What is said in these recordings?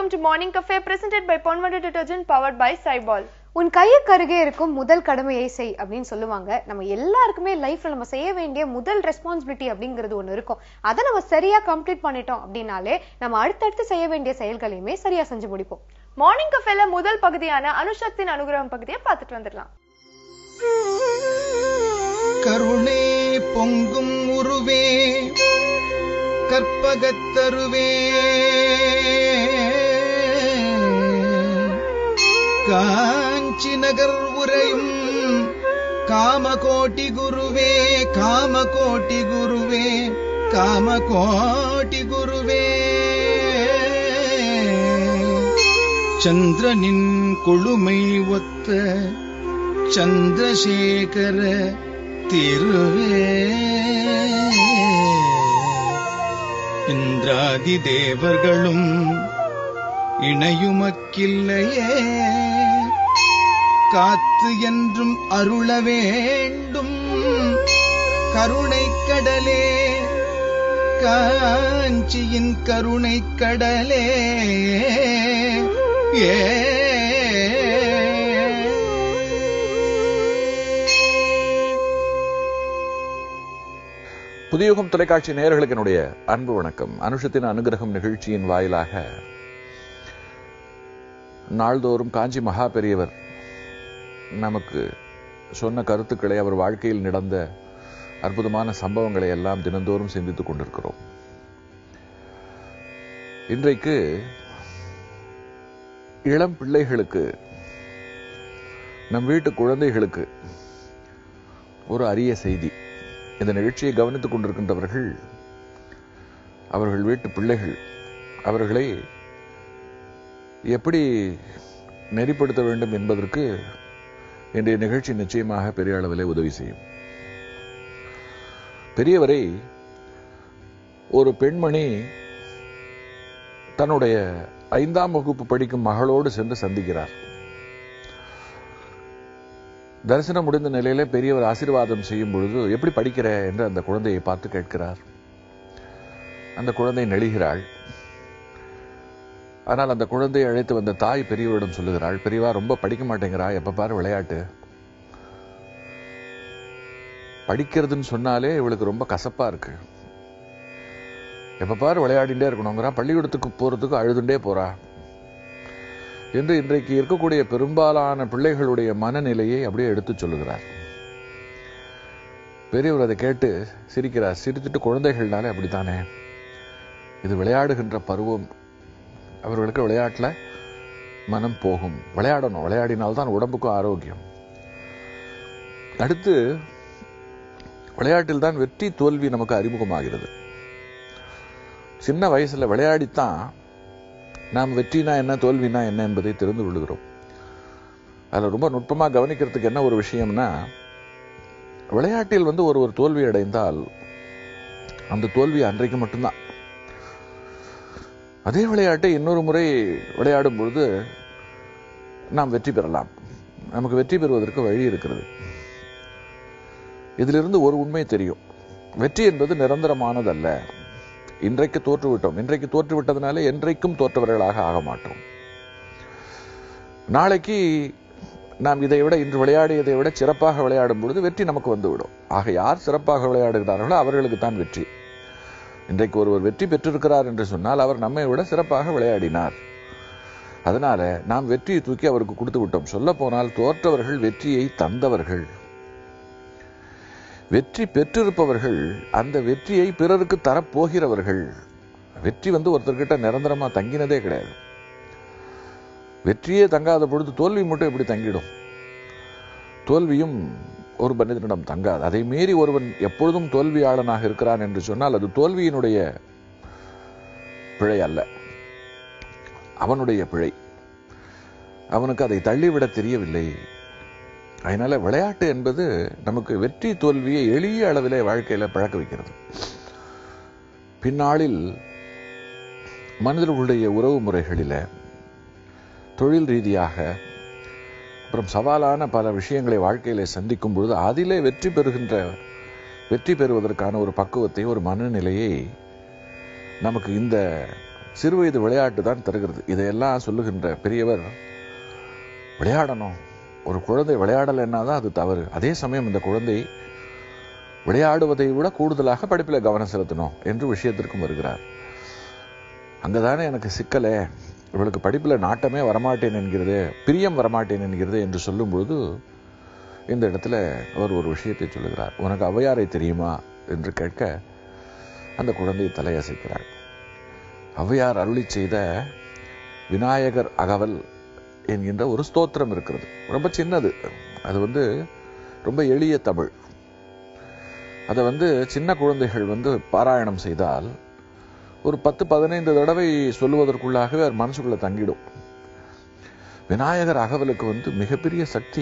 welcome to Morning Cafe presented by Ponvada Detergent powered by Cyball. உன் கையுக்கு அருகே இருக்கும் முதல் கடமையை செய் அப்படின்னு சொல்லுவாங்க நம்ம எல்லாருக்குமே லைஃப்ல நம்ம செய்ய வேண்டிய முதல் ரெஸ்பான்சிபிலிட்டி அப்படிங்கிறது ஒண்ணு இருக்கும் அதை நம்ம சரியா கம்ப்ளீட் பண்ணிட்டோம் அப்படின்னாலே நம்ம அடுத்தடுத்து செய்ய வேண்டிய செயல்களையுமே சரியா செஞ்சு முடிப்போம் மார்னிங் கஃபேல முதல் பகுதியான அனுஷக்தின் அனுகிரகம் பகுதியை பார்த்துட்டு வந்துடலாம் கருணே பொங்கும் உருவே கற்பகத்தருவே காஞ்சி நகர் உரையும் காமகோட்டி குருவே காமகோட்டி குருவே காமகோட்டி குருவே சந்திரனின் கொழுமை ஒத்த சந்திரசேகர திருவே இந்திராதி தேவர்களும் இணையுமக்கில்லையே காத்து என்றும் அருள வேண்டும் கருணைக் கடலே காஞ்சியின் கருணைக் கடலே ஏ புதியுகம் தொலைக்காட்சி நேயர்களுக்கு என்னுடைய அன்பு வணக்கம் அனுஷத்தின் அனுகிரகம் நிகழ்ச்சியின் வாயிலாக நாள்தோறும் காஞ்சி மகா பெரியவர் நமக்கு சொன்ன கருத்துக்களை அவர் வாழ்க்கையில் நடந்த அற்புதமான சம்பவங்களை எல்லாம் தினந்தோறும் சிந்தித்துக் கொண்டிருக்கிறோம் இன்றைக்கு இளம் பிள்ளைகளுக்கு நம் வீட்டு குழந்தைகளுக்கு ஒரு அரிய செய்தி இந்த நிகழ்ச்சியை கவனித்துக் கொண்டிருக்கின்றவர்கள் அவர்கள் வீட்டு பிள்ளைகள் அவர்களை எப்படி நெறிப்படுத்த வேண்டும் என்பதற்கு இன்றைய நிகழ்ச்சி நிச்சயமாக பெரிய அளவிலே உதவி செய்யும் பெரியவரை ஒரு பெண்மணி தன்னுடைய ஐந்தாம் வகுப்பு படிக்கும் மகளோடு சென்று சந்திக்கிறார் தரிசனம் முடிந்த நிலையில பெரியவர் ஆசீர்வாதம் செய்யும் பொழுது எப்படி படிக்கிற என்று அந்த குழந்தையை பார்த்து கேட்கிறார் அந்த குழந்தை நெளிகிறாள் ஆனால் அந்த குழந்தையை அழைத்து வந்த தாய் பெரியவரிடம் சொல்லுகிறாள் பெரியவா ரொம்ப படிக்க மாட்டேங்கிறா எப்ப பாரு விளையாட்டு படிக்கிறதுன்னு சொன்னாலே இவளுக்கு ரொம்ப கசப்பா இருக்கு எப்ப பாரு விளையாடிண்டே இருக்கணுங்கிறா பள்ளிக்கூடத்துக்கு போறதுக்கு அழுதுண்டே போறா என்று இன்றைக்கு இருக்கக்கூடிய பெரும்பாலான பிள்ளைகளுடைய மனநிலையை அப்படியே எடுத்துச் சொல்லுகிறார் பெரியவர் அதை கேட்டு சிரிக்கிறார் சிரித்துட்டு குழந்தைகள்னாலே அப்படித்தானே இது விளையாடுகின்ற பருவம் அவர்களுக்கு விளையாட்டுல மனம் போகும் விளையாடணும் விளையாடினால்தான் உடம்புக்கும் ஆரோக்கியம் அடுத்து விளையாட்டில் தான் வெற்றி தோல்வி நமக்கு அறிமுகமாகிறது சின்ன வயசுல விளையாடித்தான் நாம் வெற்றினா என்ன தோல்வினா என்ன என்பதை தெரிந்து கொள்கிறோம் அதில் ரொம்ப நுட்பமாக கவனிக்கிறதுக்கு என்ன ஒரு விஷயம்னா விளையாட்டில் வந்து ஒரு ஒரு தோல்வி அடைந்தால் அந்த தோல்வி அன்றைக்கு மட்டும்தான் அதே விளையாட்டை இன்னொரு முறை விளையாடும் பொழுது நாம் வெற்றி பெறலாம் நமக்கு வெற்றி பெறுவதற்கு வழி இருக்கிறது இதிலிருந்து ஒரு உண்மை தெரியும் வெற்றி என்பது நிரந்தரமானதல்ல இன்றைக்கு தோற்றுவிட்டோம் இன்றைக்கு தோற்றுவிட்டதுனால என்றைக்கும் தோற்றவர்களாக ஆக மாட்டோம் நாளைக்கு நாம் இதை விட இன்று விளையாடியதை விட சிறப்பாக விளையாடும் பொழுது வெற்றி நமக்கு வந்துவிடும் ஆக யார் சிறப்பாக விளையாடுகிறார்களோ அவர்களுக்கு தான் வெற்றி இன்றைக்கு ஒருவர் வெற்றி பெற்றிருக்கிறார் என்று சொன்னால் அவர் நம்மை விட சிறப்பாக விளையாடினார் அதனால நாம் வெற்றியை தூக்கி அவருக்கு கொடுத்து விட்டோம் சொல்ல போனால் தோற்றவர்கள் வெற்றியை தந்தவர்கள் வெற்றி பெற்றிருப்பவர்கள் அந்த வெற்றியை பிறருக்கு தரப்போகிறவர்கள் வெற்றி வந்து ஒருத்தர்கிட்ட நிரந்தரமா தங்கினதே கிடையாது வெற்றியே தங்காத பொழுது தோல்வி மட்டும் எப்படி தங்கிடும் தோல்வியும் ஒரு மனிதனிடம் தங்காது அதை மீறி ஒருவன் எப்பொழுதும் தோல்வியாளனாக இருக்கிறான் என்று சொன்னால் அது தோல்வியினுடைய பிழை அல்ல அவனுடைய பிழை அவனுக்கு அதை தள்ளிவிட தெரியவில்லை அதனால விளையாட்டு என்பது நமக்கு வெற்றி தோல்வியை எளிய அளவிலே வாழ்க்கையில பழக்க வைக்கிறது பின்னாளில் மனிதர்களுடைய உறவு முறைகளில தொழில் ரீதியாக அப்புறம் சவாலான பல விஷயங்களை வாழ்க்கையில சந்திக்கும் பொழுது அதிலே வெற்றி பெறுகின்ற வெற்றி பெறுவதற்கான ஒரு பக்குவத்தை ஒரு மனநிலையை நமக்கு இந்த சிறுவயது விளையாட்டு தான் தருகிறது இதையெல்லாம் சொல்லுகின்ற பெரியவர் விளையாடணும் ஒரு குழந்தை விளையாடலைன்னா தான் அது தவறு அதே சமயம் இந்த குழந்தை விளையாடுவதை விட கூடுதலாக படிப்பில் கவனம் செலுத்தணும் என்று விஷயத்திற்கும் வருகிறார் அங்கதானே எனக்கு சிக்கலே இவளுக்கு படிப்பில் நாட்டமே வரமாட்டேன் என்கிறது பிரியம் வரமாட்டேன் என்கிறது என்று சொல்லும் பொழுது இந்த இடத்துல அவர் ஒரு விஷயத்தை சொல்லுகிறார் உனக்கு ஔவையாரை தெரியுமா என்று கேட்க அந்த குழந்தை தலையசைக்கிறாள் ஔவையார் அருளி செய்த விநாயகர் அகவல் என்கின்ற ஒரு ஸ்தோத்திரம் இருக்கிறது ரொம்ப சின்னது அது வந்து ரொம்ப எளிய தமிழ் அதை வந்து சின்ன குழந்தைகள் வந்து பாராயணம் செய்தால் ஒரு பத்து பதினைந்து தடவை சொல்லுவதற்குள்ளாகவே அவர் மனசுக்குள்ள தங்கிடும் விநாயகர் அகவலுக்கு வந்து மிகப்பெரிய சக்தி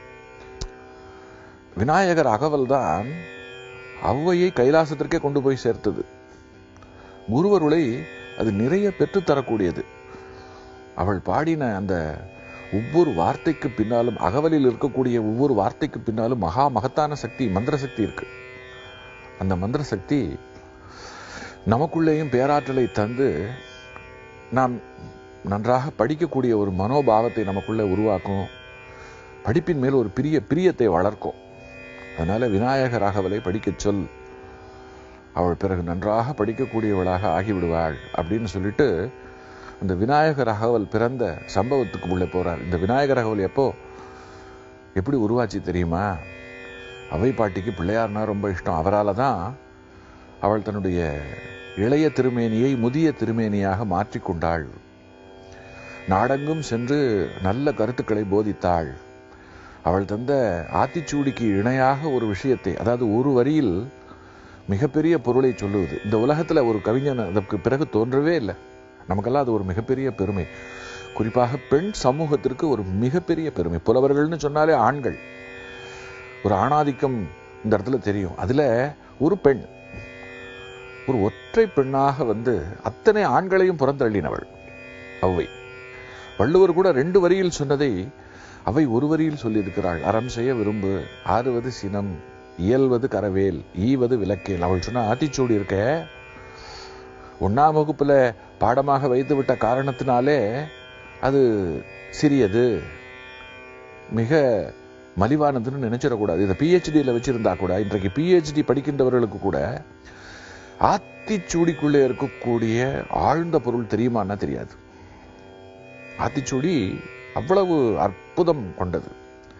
விநாயகர் அகவல் தான் ஔவையை கைலாசத்திற்கே கொண்டு போய் சேர்த்தது குருவருளை அது நிறைய பெற்று தரக்கூடியது அவள் பாடின அந்த ஒவ்வொரு வார்த்தைக்கு பின்னாலும் அகவலில் இருக்கக்கூடிய ஒவ்வொரு வார்த்தைக்கு பின்னாலும் மகா மகத்தான சக்தி மந்திர சக்தி இருக்கு அந்த மந்திர சக்தி நமக்குள்ளேயும் பேராற்றலை தந்து நாம் நன்றாக படிக்கக்கூடிய ஒரு மனோபாவத்தை நமக்குள்ள உருவாக்கும் படிப்பின் மேல் ஒரு பிரிய பிரியத்தை வளர்க்கும் அதனால விநாயகர் அகவலை படிக்கச் சொல் அவள் பிறகு நன்றாக படிக்கக்கூடியவளாக ஆகிவிடுவாள் அப்படின்னு சொல்லிட்டு அந்த விநாயகர் அகவல் பிறந்த சம்பவத்துக்கு உள்ளே போறார் இந்த விநாயகர் அகவல் எப்போ எப்படி உருவாச்சு தெரியுமா அவை பாட்டிக்கு பிள்ளையார்னா ரொம்ப இஷ்டம் அவரால் தான் அவள் தன்னுடைய இளைய திருமேனியை முதிய திருமேனியாக மாற்றிக்கொண்டாள் நாடெங்கும் சென்று நல்ல கருத்துக்களை போதித்தாள் அவள் தந்த ஆத்திச்சூடிக்கு இணையாக ஒரு விஷயத்தை அதாவது ஒரு வரியில் மிகப்பெரிய பொருளை சொல்லுவது இந்த உலகத்துல ஒரு கவிஞன் அதற்கு பிறகு தோன்றவே இல்லை நமக்கெல்லாம் அது ஒரு மிகப்பெரிய பெருமை குறிப்பாக பெண் சமூகத்திற்கு ஒரு மிகப்பெரிய பெருமை புலவர்கள்னு சொன்னாலே ஆண்கள் ஒரு ஆணாதிக்கம் இந்த இடத்துல தெரியும் அதுல ஒரு பெண் ஒரு ஒற்றை பெண்ணாக வந்து அத்தனை ஆண்களையும் புறந்தள்ளினவள் அவ்வை வள்ளுவர் கூட ரெண்டு வரியில் சொன்னதை அவை ஒரு வரியில் சொல்லியிருக்கிறாள் அறம் செய்ய விரும்பு ஆறுவது சினம் இயல்வது கரவேல் ஈவது விளக்கேல் அவள் சொன்ன ஆத்திச்சூடி இருக்க ஒன்னாம் வகுப்புல பாடமாக வைத்து விட்ட காரணத்தினாலே அது சிறியது மிக மலிவானதுன்னு நினைச்சிடக்கூடாது இதை பிஹெச்டியில் வச்சிருந்தா கூட இன்றைக்கு பிஹெச்டி படிக்கின்றவர்களுக்கு கூட ஆத்திச்சூடிக்குள்ளே இருக்கக்கூடிய ஆழ்ந்த பொருள் தெரியுமான்னா தெரியாது ஆத்திச்சூடி அவ்வளவு அற்புதம் கொண்டது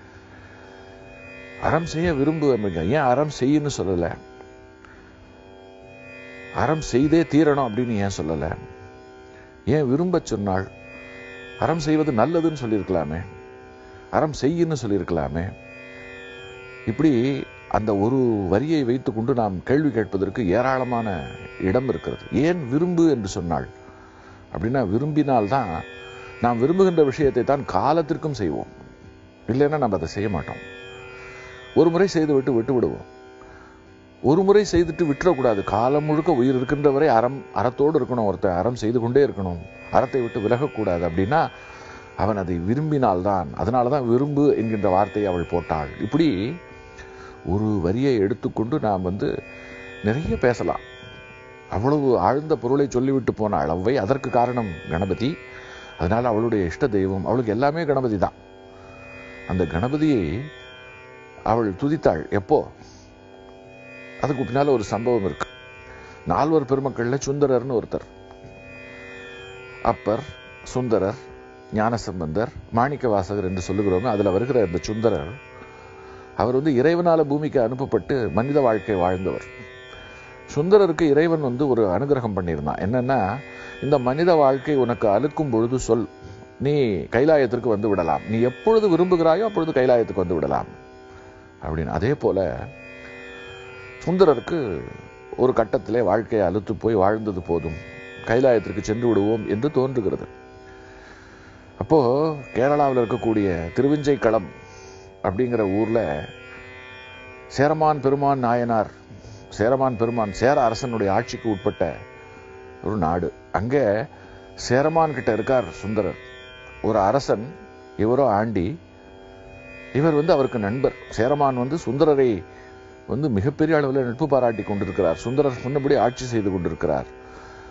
அறம் செய்ய விரும்பு ஏன் அறம் செய்யுன்னு சொல்லல அறம் செய்தே தீரணும் அப்படின்னு ஏன் சொல்லல ஏன் விரும்ப சொன்னாள் அறம் செய்வது நல்லதுன்னு சொல்லியிருக்கலாமே அறம் செய்யுன்னு சொல்லியிருக்கலாமே இப்படி அந்த ஒரு வரியை வைத்துக்கொண்டு நாம் கேள்வி கேட்பதற்கு ஏராளமான இடம் இருக்கிறது ஏன் விரும்பு என்று சொன்னாள் அப்படின்னா விரும்பினால்தான் நாம் விரும்புகின்ற விஷயத்தை தான் காலத்திற்கும் செய்வோம் இல்லைன்னா நம்ம அதை செய்ய மாட்டோம் ஒரு முறை செய்து விட்டு விட்டு விடுவோம் ஒரு முறை செய்துட்டு விட்டுறக்கூடாது காலம் முழுக்க உயிர் இருக்கின்ற வரை அறம் அறத்தோடு இருக்கணும் ஒருத்தன் அறம் செய்து கொண்டே இருக்கணும் அறத்தை விட்டு விலகக்கூடாது அப்படின்னா அவன் அதை விரும்பினால்தான் அதனாலதான் விரும்பு என்கின்ற வார்த்தையை அவள் போட்டாள் இப்படி ஒரு வரியை எடுத்துக்கொண்டு நாம் வந்து நிறைய பேசலாம் அவ்வளவு ஆழ்ந்த பொருளை சொல்லிவிட்டு போனாள் அவ்வை அதற்கு காரணம் கணபதி அதனால அவளுடைய இஷ்ட தெய்வம் அவளுக்கு எல்லாமே கணபதி தான் அந்த கணபதியை அவள் துதித்தாள் எப்போ அதுக்கு பின்னால ஒரு சம்பவம் இருக்கு நால்வர் பெருமக்கள்ல சுந்தரர்னு ஒருத்தர் அப்பர் சுந்தரர் ஞானசம்பந்தர் மாணிக்க வாசகர் என்று சொல்லுகிறோமே அதுல வருகிற இந்த சுந்தரர் அவர் வந்து இறைவனால பூமிக்கு அனுப்பப்பட்டு மனித வாழ்க்கை வாழ்ந்தவர் சுந்தரருக்கு இறைவன் வந்து ஒரு அனுகிரகம் பண்ணியிருந்தான் என்னன்னா இந்த மனித வாழ்க்கை உனக்கு அழுக்கும் பொழுது சொல் நீ கைலாயத்திற்கு வந்து விடலாம் நீ எப்பொழுது விரும்புகிறாயோ அப்பொழுது கைலாயத்துக்கு வந்து விடலாம் அப்படின்னு அதே போல சுந்தரருக்கு ஒரு கட்டத்திலே வாழ்க்கையை அழுத்து போய் வாழ்ந்தது போதும் கைலாயத்திற்கு சென்று விடுவோம் என்று தோன்றுகிறது அப்போ கேரளாவில் இருக்கக்கூடிய திருவிஞ்சைக்களம் அப்படிங்கிற ஊர்ல சேரமான் பெருமான் நாயனார் சேரமான் பெருமான் சேர அரசனுடைய ஆட்சிக்கு உட்பட்ட ஒரு நாடு அங்க சேரமான் கிட்ட இருக்கார் சுந்தரர் ஒரு அரசன் இவரோ ஆண்டி இவர் வந்து அவருக்கு நண்பர் சேரமான் வந்து சுந்தரரை வந்து மிகப்பெரிய அளவில் நட்பு பாராட்டி கொண்டிருக்கிறார் சுந்தரர் சொன்னபடி ஆட்சி செய்து கொண்டிருக்கிறார்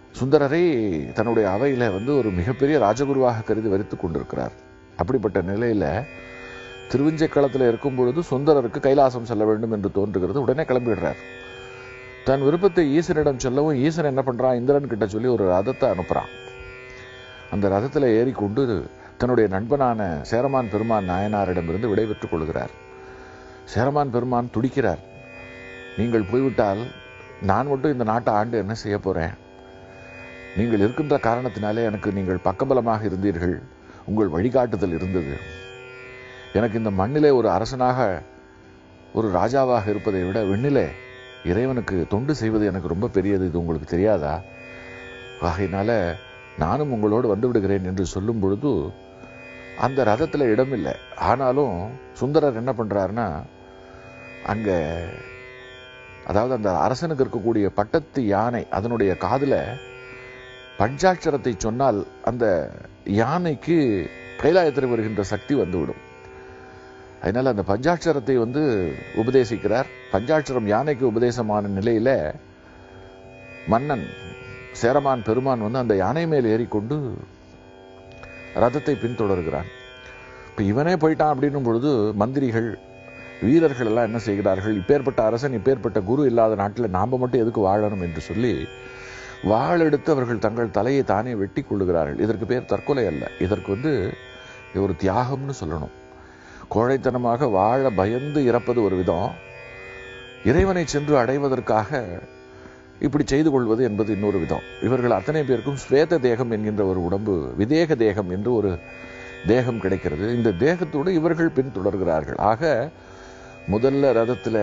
சுந்தரரை தன்னுடைய அவையில வந்து ஒரு மிகப்பெரிய ராஜகுருவாக கருதி வரித்துக் கொண்டிருக்கிறார் அப்படிப்பட்ட நிலையில திருவிஞ்சைக்களத்தில் இருக்கும் பொழுது சுந்தரருக்கு கைலாசம் செல்ல வேண்டும் என்று தோன்றுகிறது உடனே கிளம்பிடுறார் தன் விருப்பத்தை ஈசனிடம் சொல்லவும் ஈசன் என்ன பண்றான் இந்திரன் கிட்ட சொல்லி ஒரு ரதத்தை அனுப்புறான் அந்த ரதத்துல ஏறிக்கொண்டு தன்னுடைய நண்பனான சேரமான் பெருமான் நாயனாரிடமிருந்து விடைபெற்றுக் கொள்கிறார் சேரமான் பெருமான் துடிக்கிறார் நீங்கள் போய்விட்டால் நான் மட்டும் இந்த நாட்டை ஆண்டு என்ன செய்ய போறேன் நீங்கள் இருக்கின்ற காரணத்தினாலே எனக்கு நீங்கள் பக்கபலமாக இருந்தீர்கள் உங்கள் வழிகாட்டுதல் இருந்தது எனக்கு இந்த மண்ணிலே ஒரு அரசனாக ஒரு ராஜாவாக இருப்பதை விட விண்ணிலே இறைவனுக்கு தொண்டு செய்வது எனக்கு ரொம்ப பெரியது இது உங்களுக்கு தெரியாதா ஆகையினால நானும் உங்களோடு வந்து விடுகிறேன் என்று சொல்லும் பொழுது அந்த ரதத்துல இடமில்லை ஆனாலும் சுந்தரர் என்ன பண்றாருன்னா அங்க அதாவது அந்த அரசனுக்கு இருக்கக்கூடிய பட்டத்து யானை அதனுடைய காதுல பஞ்சாட்சரத்தை சொன்னால் அந்த யானைக்கு கைலாயத்தில் வருகின்ற சக்தி வந்துவிடும் அதனால அந்த பஞ்சாட்சரத்தை வந்து உபதேசிக்கிறார் பஞ்சாட்சரம் யானைக்கு உபதேசமான நிலையில மன்னன் சேரமான் பெருமான் வந்து அந்த யானை மேல் ஏறிக்கொண்டு ரதத்தை பின்தொடர்கிறான் இப்ப இவனே போயிட்டான் அப்படின்னும் பொழுது மந்திரிகள் வீரர்கள் எல்லாம் என்ன செய்கிறார்கள் இப்பேற்பட்ட அரசன் இப்பேற்பட்ட குரு இல்லாத நாட்டில் நாம மட்டும் எதுக்கு வாழணும் என்று சொல்லி வாள் எடுத்து அவர்கள் தங்கள் தலையை தானே வெட்டி கொள்ளுகிறார்கள் இதற்கு பேர் தற்கொலை அல்ல இதற்கு வந்து இது ஒரு தியாகம்னு சொல்லணும் கோழைத்தனமாக வாழ பயந்து இறப்பது ஒரு விதம் இறைவனை சென்று அடைவதற்காக இப்படி செய்து கொள்வது என்பது இன்னொரு விதம் இவர்கள் அத்தனை பேருக்கும் ஸ்வேத தேகம் என்கின்ற ஒரு உடம்பு விதேக தேகம் என்று ஒரு தேகம் கிடைக்கிறது இந்த தேகத்தோடு இவர்கள் பின்தொடர்கிறார்கள் ஆக முதல்ல ரதத்துல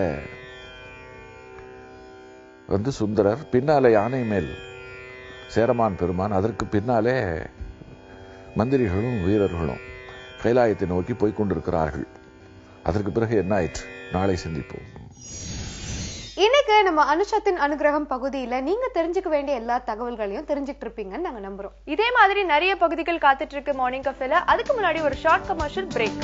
வந்து சுந்தரர் பின்னாலே யானை மேல் சேரமான் பெருமான் அதற்கு பின்னாலே மந்திரிகளும் வீரர்களும் கைலாயத்தை நோக்கி போய்க் கொண்டிருக்கிறார்கள் அதற்கு பிறகு என்ன ஆயிற்று நாளை சந்திப்போம் இன்னைக்கு நம்ம அனுஷத்தின் அனுகிரகம் பகுதியில நீங்க தெரிஞ்சுக்க வேண்டிய எல்லா தகவல்களையும் தெரிஞ்சுட்டு இருப்பீங்கன்னு நாங்க நம்புறோம் இதே மாதிரி நிறைய பகுதிகள் காத்துட்டு இருக்கு மார்னிங் கஃபேல அதுக்கு முன்னாடி ஒரு short commercial break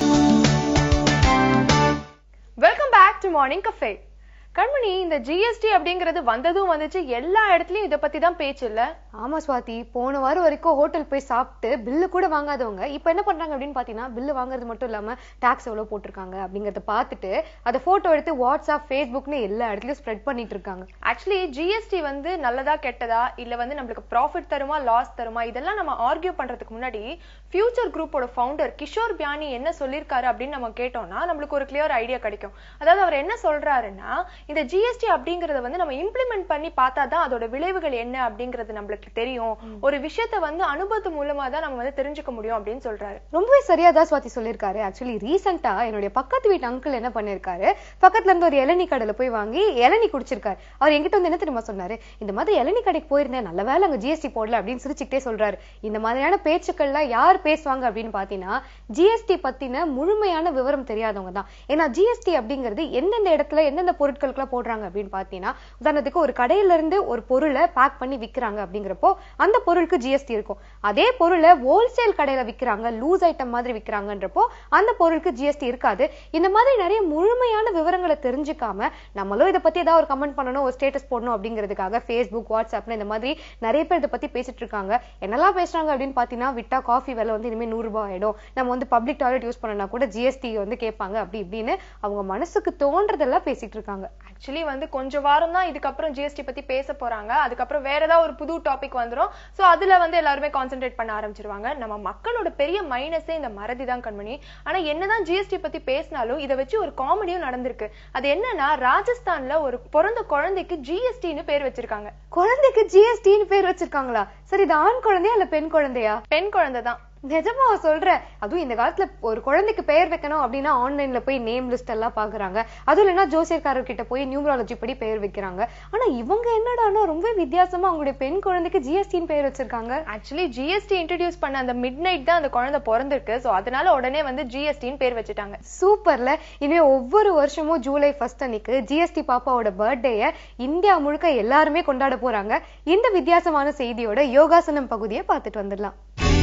welcome back to morning cafe Kanmani இந்த ஜிஎஸ்டி அப்படிங்கிறது வந்ததும் வந்துச்சு எல்லா இடத்துலயும் இத பத்தி தான் பேச்சு இல்ல ஆமா சுவாதி போன வாரம் வரைக்கும் ஹோட்டல் போய் சாப்பிட்டு பில்லு கூட வாங்காதவங்க இப்ப என்ன பண்றாங்க அப்படின்னு பாத்தீங்கன்னா பில்லு வாங்குறது மட்டும் இல்லாம டாக்ஸ் எவ்வளவு போட்டிருக்காங்க அப்படிங்கறத பார்த்துட்டு அதை போட்டோ எடுத்து வாட்ஸ்அப் ஃபேஸ்புக்னு எல்லா இடத்துலயும் ஸ்ப்ரெட் பண்ணிட்டு இருக்காங்க ஆக்சுவலி ஜிஎஸ்டி வந்து நல்லதா கெட்டதா இல்ல வந்து நம்மளுக்கு ப்ராஃபிட் தருமா லாஸ் தருமா இதெல்லாம் நம்ம ஆர்கியூ பண்றதுக்கு முன்னாடி ஃபியூச்சர் குரூப்போட ஃபவுண்டர் கிஷோர் பியானி என்ன சொல்லியிருக்காரு அப்படின்னு நம்ம கேட்டோம்னா நம்மளுக்கு ஒரு கிளியர் ஐடியா கிடைக்கும் அதாவது அவர் என்ன சொல்றாருன்னா இந்த ஜிஎஸ்டி அப்படிங்கறத வந்து நம்ம இம்ப்ளிமெண்ட் பண்ணி பார்த்தா தான் அதோட விளைவுகள் என்ன அப்படிங்கிறது நம்மளுக்கு தெரியும் ஒரு விஷயத்த வந்து அனுபவத்து மூலமா தான் நம்ம வந்து தெரிஞ்சுக்க முடியும் அப்படின்னு சொல்றாரு ரொம்பவே சரியா தான் சுவாதி சொல்லியிருக்காரு ஆக்சுவலி ரீசெண்டா என்னுடைய பக்கத்து வீட்டு அங்கிள் என்ன பண்ணிருக்காரு பக்கத்துல இருந்து ஒரு இளநீ கடையில போய் வாங்கி இளநீ குடிச்சிருக்காரு அவர் எங்கிட்ட வந்து என்ன தெரியுமா சொன்னாரு இந்த மாதிரி இளநீ கடைக்கு போயிருந்தேன் நல்ல வேலை அங்க ஜிஎஸ்டி போடல அப்படின்னு சிரிச்சுக்கிட்டே சொல்றாரு இந்த மாதிரியான பேச்சுக்கள்லாம் யார் பேசுவாங்க அப்படின்னு பாத்தீங்கன்னா ஜிஎஸ்டி பத்தின முழுமையான விவரம் தெரியாதவங்க தான் ஏன்னா ஜிஎஸ்டி அப்படிங்கிறது எந்தெந்த இடத்துல எந்தெந்த பொருட்களுக்குலாம் போடுறாங்க அப்படின்னு பாத்தீங்கன்னா உதாரணத்துக்கு ஒரு கடையில இருந்து ஒரு பொருளை பேக் பண்ணி விக்கிறாங்க அப்படிங்கிறப்போ அந்த பொருளுக்கு ஜிஎஸ்டி இருக்கும் அதே பொருளை ஹோல்சேல் கடையில விக்கிறாங்க லூஸ் ஐட்டம் மாதிரி விக்கிறாங்கன்றப்போ அந்த பொருளுக்கு ஜிஎஸ்டி இருக்காது இந்த மாதிரி நிறைய முழுமையான விவரங்களை தெரிஞ்சுக்காம நம்மளும் இதை பத்தி ஏதாவது ஒரு கமெண்ட் பண்ணணும் ஒரு ஸ்டேட்டஸ் போடணும் அப்படிங்கிறதுக்காக ஃபேஸ்புக் வாட்ஸ்அப்னு இந்த மாதிரி நிறைய பேர் இதை பத்தி பேசிட்டு இருக்காங்க என்னெல்லாம் பேசுறாங்க அப்படின்னு பாத்தீங்கன்னா விட்டா காஃபி விலை வந்து இனிமே நூறு ரூபாய் ஆயிடும் நம்ம வந்து பப்ளிக் டாய்லெட் யூஸ் பண்ணனா கூட ஜிஎஸ்டி வந்து கேட்பாங்க அப்படி இப்படின்னு அவங்க மனசுக்கு தோன்றதெல்லாம் பேசிட்டு இருக்காங்க ஆக்சுவலி வந்து கொஞ்சம் வாரம் தான் இதுக்கப்புறம் ஜிஎஸ்டி பத்தி பேச போறாங்க அதுக்கப்புறம் வேற ஏதாவது ஒரு புது டாபிக் வந்துரும் சோ அதுல வந்து எல்லாருமே கான்சென்ட்ரேட் பண்ண ஆரம்பிச்சிருவாங்க நம்ம மக்களோட பெரிய மைனஸே இந்த மறதி தான் கண்மணி ஆனா என்னதான் ஜிஎஸ்டி பத்தி பேசினாலும் இதை வச்சு ஒரு காமெடியும் நடந்திருக்கு அது என்னன்னா ராஜஸ்தான்ல ஒரு பிறந்த குழந்தைக்கு ஜிஎஸ்டின்னு பேர் வச்சிருக்காங்க குழந்தைக்கு ஜிஎஸ்டின்னு பேர் வச்சிருக்காங்களா சரி இது ஆண் குழந்தையா இல்ல பெண் குழந்தையா பெண் குழந்தை தான் நிஜமா சொல்ற அதுவும் இந்த காலத்துல ஒரு குழந்தைக்கு பெயர் வைக்கணும் அப்படின்னா ஆன்லைன்ல போய் நேம் லிஸ்ட் எல்லாம் பாக்குறாங்க அதுவும் இல்லைன்னா ஜோசியர்காரர் கிட்ட போய் நியூமராலஜி படி பெயர் வைக்கிறாங்க ஆனா இவங்க என்னடான்னா ரொம்ப வித்தியாசமா அவங்களுடைய பெண் குழந்தைக்கு ஜிஎஸ்டின்னு பெயர் வச்சிருக்காங்க ஆக்சுவலி ஜிஎஸ்டி இன்ட்ரடியூஸ் பண்ண அந்த மிட் நைட் தான் அந்த குழந்தை பிறந்திருக்கு சோ அதனால உடனே வந்து ஜிஎஸ்டின்னு பேர் வச்சுட்டாங்க சூப்பர்ல இனிமே ஒவ்வொரு வருஷமும் ஜூலை ஃபர்ஸ்ட் அன்னைக்கு ஜிஎஸ்டி பாப்பாவோட பர்த்டேய இந்தியா முழுக்க எல்லாருமே கொண்டாட போறாங்க இந்த வித்தியாசமான செய்தியோட யோகாசனம் பகுதியை பார்த்துட்டு வந்துடலாம்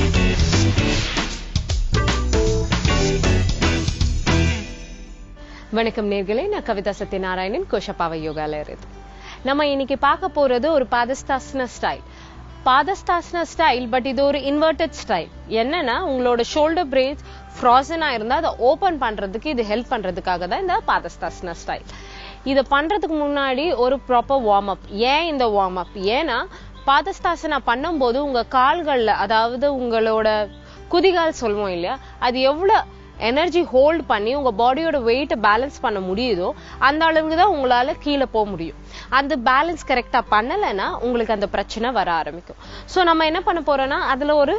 வணக்கம் நேர்களே நான் கவிதா சத்யநாராயணன் கோஷப்பாவை யோகால இருந்து நம்ம இன்னைக்கு பார்க்க போறது ஒரு padahastasana style padahastasana style but இது ஒரு இன்வெர்டட் ஸ்டைல் என்னன்னா உங்களோட ஷோல்டர் பிரேஸ் ஃப்ராசனா இருந்தா அதை ஓபன் பண்றதுக்கு இது ஹெல்ப் பண்றதுக்காக தான் இந்த பாதஸ்தாசன ஸ்டைல் இத பண்றதுக்கு முன்னாடி ஒரு ப்ராப்பர் வார்ம் அப் ஏன் இந்த வார்ம் அப் ஏன்னா பாதஸ்தாசனா பண்ணும்போது உங்க கால்கள்ல அதாவது உங்களோட குதிகால் சொல்லுவோம் இல்லையா அது எவ்வளவு எனர்ஜி ஹோல்ட் பண்ணி உங்க பாடியோட வெயிட்டை பேலன்ஸ் பண்ண முடியுதோ அந்த அளவுக்கு தான் உங்களால கீழே போக முடியும் அந்த பேலன்ஸ் கரெக்டா பண்ணலைன்னா உங்களுக்கு அந்த பிரச்சனை வர ஆரம்பிக்கும் சோ நம்ம என்ன பண்ண போறோம்னா அதுல ஒரு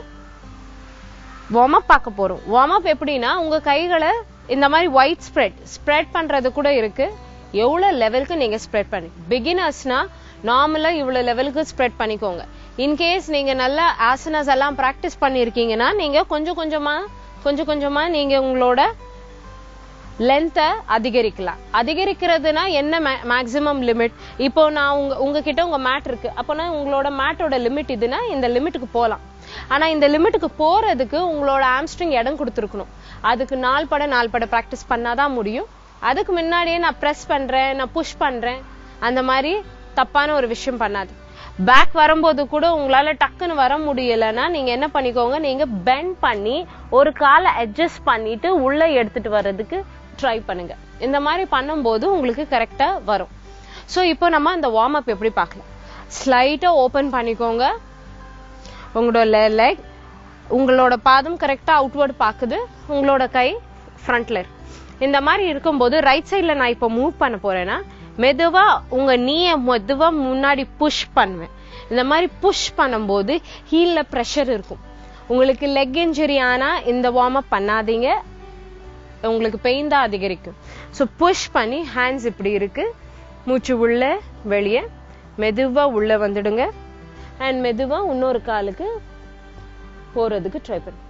வார்ம் அப் பார்க்க போறோம் வார்ம் அப் எப்படின்னா உங்க கைகளை இந்த மாதிரி ஒயிட் ஸ்ப்ரெட் ஸ்ப்ரெட் பண்றது கூட இருக்கு எவ்வளவு லெவலுக்கு நீங்க ஸ்ப்ரெட் பண்ணி பிகினர்ஸ்னா நார்மலா இவ்வளவு லெவலுக்கு ஸ்ப்ரெட் பண்ணிக்கோங்க இன்கேஸ் நீங்க நல்ல ஆசனாஸ் எல்லாம் பிராக்டிஸ் பண்ணிருக்கீங்கன்னா நீங்க கொஞ்சம் கொஞ்சமா கொஞ்சம் கொஞ்சமா நீங்க உங்களோட லென்த்தை அதிகரிக்கலாம் அதிகரிக்கிறதுனா என்ன மேக்ஸிமம் லிமிட் இப்போ நான் உங்க உங்ககிட்ட உங்க மேட் இருக்கு அப்போனா உங்களோட மேட்டோட லிமிட் இதுனா இந்த லிமிட்டுக்கு போகலாம் ஆனா இந்த லிமிட்டுக்கு போறதுக்கு உங்களோட ஆம்ஸ்ட்ரிங் இடம் கொடுத்துருக்கணும் அதுக்கு நாள் பட நாள் பட ப்ராக்டிஸ் பண்ணாதான் முடியும் அதுக்கு முன்னாடியே நான் ப்ரெஸ் பண்றேன் நான் புஷ் பண்றேன் அந்த மாதிரி தப்பான ஒரு விஷயம் பண்ணாது பேக் வரும்போது கூட உங்களால டக்குன்னு வர முடியலன்னா நீங்க என்ன பண்ணிக்கோங்க நீங்க பெண்ட் பண்ணி ஒரு காலை அட்ஜஸ்ட் பண்ணிட்டு உள்ள எடுத்துட்டு வர்றதுக்கு ட்ரை பண்ணுங்க இந்த மாதிரி பண்ணும்போது உங்களுக்கு கரெக்டா வரும் சோ இப்போ நம்ம அந்த வார்ம் அப் எப்படி பார்க்கலாம் ஸ்லைட்டா ஓபன் பண்ணிக்கோங்க உங்களோட லெக் உங்களோட பாதம் கரெக்டா அவுட்வர்ட் பாக்குது உங்களோட கை ஃப்ரண்ட்ல இருக்கு இந்த மாதிரி இருக்கும்போது ரைட் சைடுல நான் இப்போ மூவ் பண்ண போறேன்னா மெதுவா உங்க நீய மெதுவா முன்னாடி புஷ் பண்ணுவேன் இந்த மாதிரி புஷ் பண்ணும்போது ஹீல்ல ப்ரெஷர் இருக்கும் உங்களுக்கு லெக் இன்ஜுரி ஆனா இந்த வார்ம் அப் பண்ணாதீங்க உங்களுக்கு பெயின் தான் அதிகரிக்கும் ஸோ புஷ் பண்ணி ஹேண்ட்ஸ் இப்படி இருக்கு மூச்சு உள்ள வெளியே மெதுவா உள்ள வந்துடுங்க அண்ட் மெதுவா இன்னொரு காலுக்கு போறதுக்கு ட்ரை பண்ணு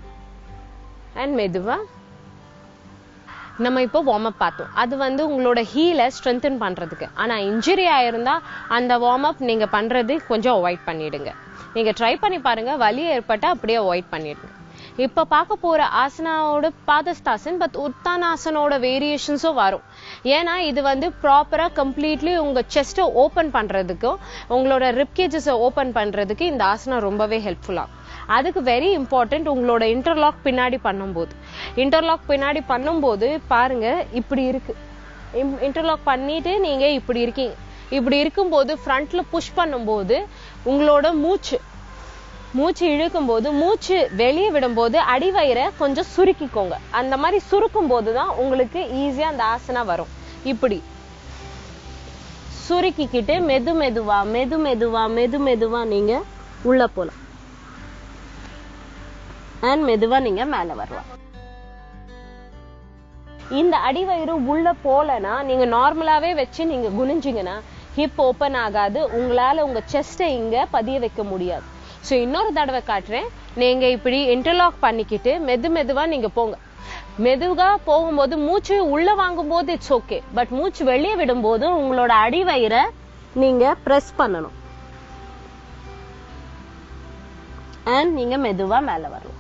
அண்ட் மெதுவா நம்ம இப்போ வார்ம் அப் பார்த்தோம் அது வந்து உங்களோட ஹீலை ஸ்ட்ரென்தன் பண்றதுக்கு ஆனா இன்ஜுரி ஆயிருந்தா அந்த வார்ம் அப் நீங்க பண்றது கொஞ்சம் அவாய்ட் பண்ணிடுங்க நீங்க ட்ரை பண்ணி பாருங்க வலி ஏற்பட்டா அப்படியே அவாய்ட் பண்ணிடுங்க இப்ப பார்க்க போற ஆசனாவோட பாதஸ்தாசன் பட் உத்தானாசனோட வேரியேஷன்ஸும் வரும் ஏன்னா இது வந்து ப்ராப்பரா கம்ப்ளீட்லி உங்க செஸ்ட்டை ஓபன் பண்றதுக்கும் உங்களோட ரிப்கேஜஸை ஓபன் பண்றதுக்கு இந்த ஆசனம் ரொம்பவே ஹெல்ப்ஃபுல்லா அதுக்கு வெரி இம்பார்ட்டன்ட் உங்களோட இன்டர்லாக் பின்னாடி பண்ணும்போது இன்டர்லாக் பின்னாடி பண்ணும்போது பாருங்க இப்படி இருக்கு இன்டர்லாக் பண்ணிட்டு நீங்க இப்படி இருக்கீங்க இப்படி இருக்கும்போது ஃப்ரண்ட்ல புஷ் பண்ணும்போது உங்களோட மூச்சு மூச்சு இழுக்கும் போது மூச்சு வெளியே விடும்போது அடிவயிறை கொஞ்சம் சுருக்கிக்கோங்க அந்த மாதிரி சுருக்கும் போதுதான் உங்களுக்கு ஈஸியா அந்த ஆசனா வரும் இப்படி சுருக்கிக்கிட்டு மெது மெதுவா மெது மெதுவா மெது மெதுவா நீங்க உள்ள போலாம் அண்ட் மெதுவா நீங்க மேல வரலாம் இந்த அடிவயிறு உள்ள போலனா நீங்க நார்மலாவே வச்சு நீங்க குனிஞ்சிங்கன்னா ஹிப் ஓபன் ஆகாது உங்களால உங்க செஸ்டை இங்க பதிய வைக்க முடியாது ஸோ இன்னொரு தடவை காட்டுறேன் நீங்க இப்படி இன்டர்லாக் பண்ணிக்கிட்டு மெது மெதுவா நீங்க போங்க மெதுவா போகும்போது மூச்சு உள்ள வாங்கும் போது இட்ஸ் ஓகே பட் மூச்சு வெளியே விடும்போது உங்களோட அடிவயிறை நீங்க பிரஸ் பண்ணணும் அண்ட் நீங்க மெதுவா மேல வரலாம்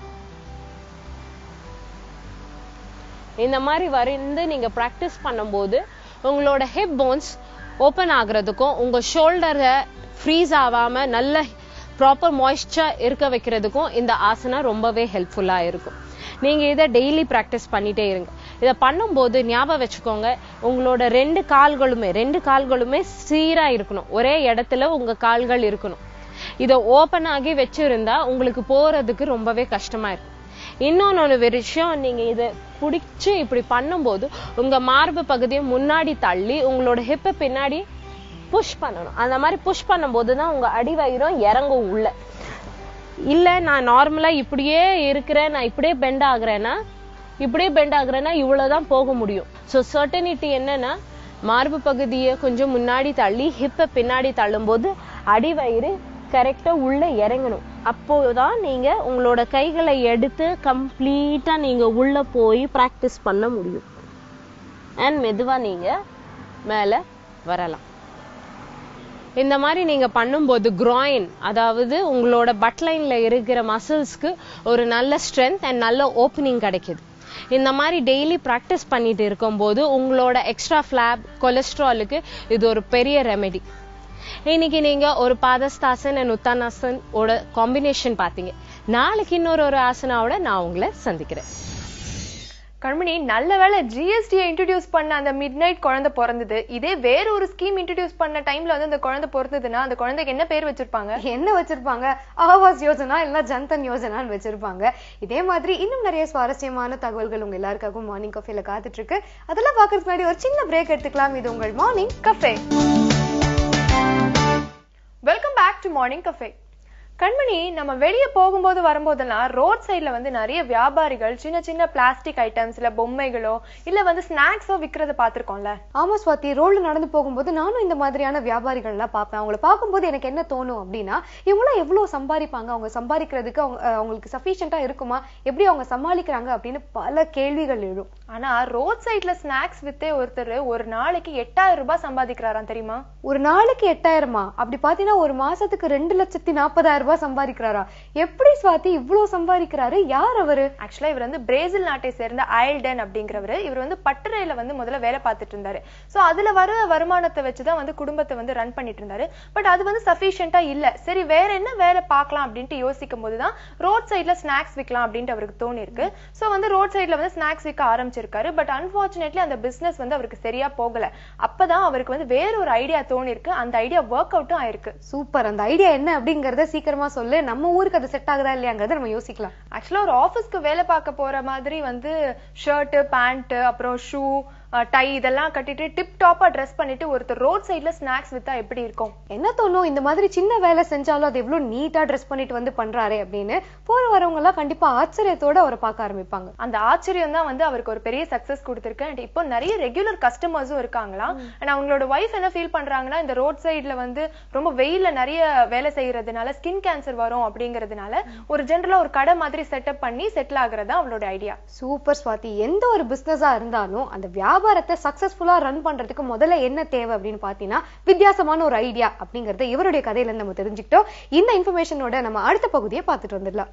இந்த மாதிரி வரைந்து நீங்க ப்ராக்டிஸ் பண்ணும்போது உங்களோட ஹிப் போன்ஸ் ஓப்பன் ஆகுறதுக்கும் உங்க ஷோல்டரை ஃப்ரீஸ் ஆகாம நல்ல ப்ராப்பர் மாய்ஸ்சர் இருக்க வைக்கிறதுக்கும் இந்த ஆசனா ரொம்பவே ஹெல்ப்ஃபுல்லா இருக்கும் நீங்க இதை டெய்லி ப்ராக்டிஸ் பண்ணிட்டே இருங்க இதை பண்ணும்போது ஞாபகம் வச்சுக்கோங்க உங்களோட ரெண்டு கால்களுமே ரெண்டு கால்களுமே சீரா இருக்கணும் ஒரே இடத்துல உங்க கால்கள் இருக்கணும் இதை ஓபன் ஆகி வச்சிருந்தா உங்களுக்கு போறதுக்கு ரொம்பவே கஷ்டமா இருக்கும் இன்னொன்னு ஒரு விஷயம் நீங்க இதை பிடிச்சு இப்படி பண்ணும்போது உங்க மார்பு பகுதியை முன்னாடி தள்ளி உங்களோட ஹிப்பை பின்னாடி புஷ் பண்ணணும் அந்த மாதிரி புஷ் பண்ணும்போது தான் உங்க அடிவயிறும் இறங்கும் உள்ள இல்ல நான் நார்மலா இப்படியே இருக்கிறேன் நான் இப்படியே பெண்ட் ஆகுறேன்னா இப்படியே பெண்ட் ஆகுறேன்னா இவ்வளவுதான் போக முடியும் ஸோ சர்டனிட்டி என்னன்னா மார்பு பகுதியை கொஞ்சம் முன்னாடி தள்ளி ஹிப்பை பின்னாடி தள்ளும்போது அடிவயிறு கரெக்டா உள்ள இறங்கணும் அப்போதான் நீங்க உங்களோட கைகளை எடுத்து கம்ப்ளீட்டா நீங்க உள்ள போய் பிராக்டிஸ் பண்ண முடியும் அண்ட் மெதுவா நீங்க மேல வரலாம் இந்த மாதிரி நீங்க பண்ணும்போது groin அதாவது உங்களோட பட்லைன்ல இருக்கிற மசில்ஸ்க்கு ஒரு நல்ல ஸ்ட்ரென்த் அண்ட் நல்ல ஓப்பனிங் கிடைக்குது இந்த மாதிரி டெய்லி ப்ராக்டிஸ் பண்ணிட்டு இருக்கும்போது உங்களோட எக்ஸ்ட்ரா ஃபிளாப் கொலஸ்ட்ராலுக்கு இது ஒரு பெரிய ரெமெடி இன்னைக்கு நீங்க ஒரு பாதஸ்தாசன் அண்ட் உத்தானாசன் ஓட காம்பினேஷன் பாத்தீங்க நாளைக்கு இன்னொரு ஒரு ஆசனாவோட நான் உங்களை சந்திக்கிறேன் கண்மணி நல்ல வேளை ஜிஎஸ்டியை இன்ட்ரடியூஸ் பண்ண அந்த மிட் நைட் குழந்தை பிறந்தது இதே வேற ஒரு ஸ்கீம் இன்ட்ரடியூஸ் பண்ண டைம்ல வந்து அந்த குழந்தை பிறந்ததுன்னா அந்த குழந்தைக்கு என்ன பேர் வச்சிருப்பாங்க என்ன வச்சிருப்பாங்க ஆவாஸ் யோஜனா இல்ல ஜன்தன் யோஜனான்னு வச்சிருப்பாங்க இதே மாதிரி இன்னும் நிறைய சுவாரஸ்யமான தகவல்கள் உங்க எல்லாருக்காகவும் மார்னிங் காஃபில காத்துட்டு இருக்கு அதெல்லாம் பாக்குறதுக்கு முன்னாடி ஒரு சின்ன பிரேக் எடுத்துக்கலாம் இது உங்கள் morning cafe welcome back to morning cafe Kanmani நம்ம வெளியே போகும்போது வரும்போதெல்லாம் ரோட் சைடுல வந்து நிறைய வியாபாரிகள் சின்ன சின்ன பிளாஸ்டிக் ஐட்டம்ஸ் இல்ல பொம்மைகளோ இல்ல வந்து ஸ்நாக்ஸோ விக்கிறத பார்த்திருக்கோம்ல ஆமா ஸ்வாதி ரோட்ல நடந்து போகும்போது நானும் இந்த மாதிரியான வியாபாரிகள் எல்லாம் பார்ப்பேன் அவங்கள பார்க்கும்போது எனக்கு என்ன தோணும் அப்படின்னா இவங்களாம் எவ்வளவு சம்பாதிப்பாங்க அவங்க சம்பாதிக்கிறதுக்கு அவங்க அஹ், அவங்களுக்கு சஃபிஷியண்டா இருக்குமா எப்படி அவங்க சமாளிக்கிறாங்க அப்படின்னு பல கேள்விகள் எழும் ஆனா ரோட் சைடுல ஸ்நாக்ஸ் வித்தே ஒருத்தர் ஒரு நாளைக்கு எட்டாயிரம் ரூபாய் சம்பாதிக்கிறாராம் தெரியுமா ஒரு நாளைக்கு எட்டாயிரமா அப்படி பாத்தீங்கன்னா ஒரு மாசத்துக்கு ரெண்டு லட்சத்தி நாற்பதாயிரம் ரூபாய் சம்பாதிக்கிறாரா எப்படி சுவாதி இவ்வளவு சம்பாதிக்கிறாரு யார் அவரு ஆக்சுவலா இவர் வந்து பிரேசில் நாட்டை சேர்ந்த ஐல்டன் அப்படிங்கிறவரு இவர் வந்து பட்டறையில வந்து முதல்ல வேலை பார்த்துட்டு இருந்தாரு சோ அதுல வர வருமானத்தை வச்சுதான் வந்து குடும்பத்தை வந்து ரன் பண்ணிட்டு இருந்தாரு பட் அது வந்து சஃபிஷியண்டா இல்ல சரி வேற என்ன வேலை பார்க்கலாம் அப்படின்ட்டு யோசிக்கும் போதுதான் ரோட் சைடுல ஸ்நாக்ஸ் விற்கலாம் அப்படின்ட்டு அவருக்கு தோணி இருக்கு சோ வந்து ரோட் சைடுல வந்து ஸ்நாக்ஸ் விற்க ஆரம்பிச்சிருக்காரு பட் அன்பார்ச்சுனேட்லி அந்த பிசினஸ் வந்து அவருக்கு சரியா போகல அப்பதான் அவருக்கு வந்து வேற ஒரு ஐடியா தோணி இருக்கு அந்த ஐடியா ஒர்க் அவுட்டும் ஆயிருக்கு சூப்பர் அந்த ஐடியா என்ன அப்படிங்கறத சீக்கிரமா சொல்லு நம்ம ஊருக்கு அது செட் ஆகுதா இல்லையாங்கிறத நம்ம யோசிக்கலாம் ஆக்சுவலா ஒரு ஆபீஸ்க்கு வேலை பார்க்க போற மாதிரி வந்து ஷர்ட் பேண்ட் அப்புறம் ஷூ டை இதெல்லாம் கட்டிட்டு டிப் டாப்பா ட்ரெஸ் பண்ணிட்டு ஒருத்தர் ரோட் சைடுல ஸ்நாக்ஸ் வித்தா எப்படி இருக்கும் என்ன தோணும் இந்த மாதிரி சின்ன வேலை செஞ்சாலும் அது எவ்வளவு நீட்டா ட்ரெஸ் பண்ணிட்டு வந்து பண்றாரே அப்படின்னு போற வரவங்க எல்லாம் கண்டிப்பா ஆச்சரியத்தோட அவரை பார்க்க ஆரம்பிப்பாங்க அந்த ஆச்சரியம் தான் வந்து அவருக்கு ஒரு பெரிய சக்சஸ் கொடுத்திருக்கு அண்ட் இப்போ நிறைய ரெகுலர் கஸ்டமர்ஸும் இருக்காங்களாம் அண்ட் அவங்களோட ஒய்ஃப் என்ன ஃபீல் பண்றாங்கன்னா இந்த ரோட் சைடுல வந்து ரொம்ப வெயில்ல நிறைய வேலை செய்யறதுனால ஸ்கின் கேன்சர் வரும் அப்படிங்கறதுனால ஒரு ஜென்ரலா ஒரு கடை மாதிரி செட்டப் பண்ணி செட்டில் ஆகுறது தான் அவளோட ஐடியா சூப்பர் ஸ்வாதி எந்த ஒரு பிசினஸா இருந்தாலும் அந்த வியாபாரத்தை சக்சஸ்ஃபுல்லா ரன் பண்றதுக்கு முதல்ல என்ன தேவை அப்படின்னு பாத்தீங்கன்னா வித்தியாசமான ஒரு ஐடியா அப்படிங்கறத இவருடைய கதையில இருந்து நம்ம தெரிஞ்சுக்கிட்டோம் இந்த இன்ஃபர்மேஷனோட நம்ம அடுத்த பகுதியை பார்த்துட்டு வந்துடலாம்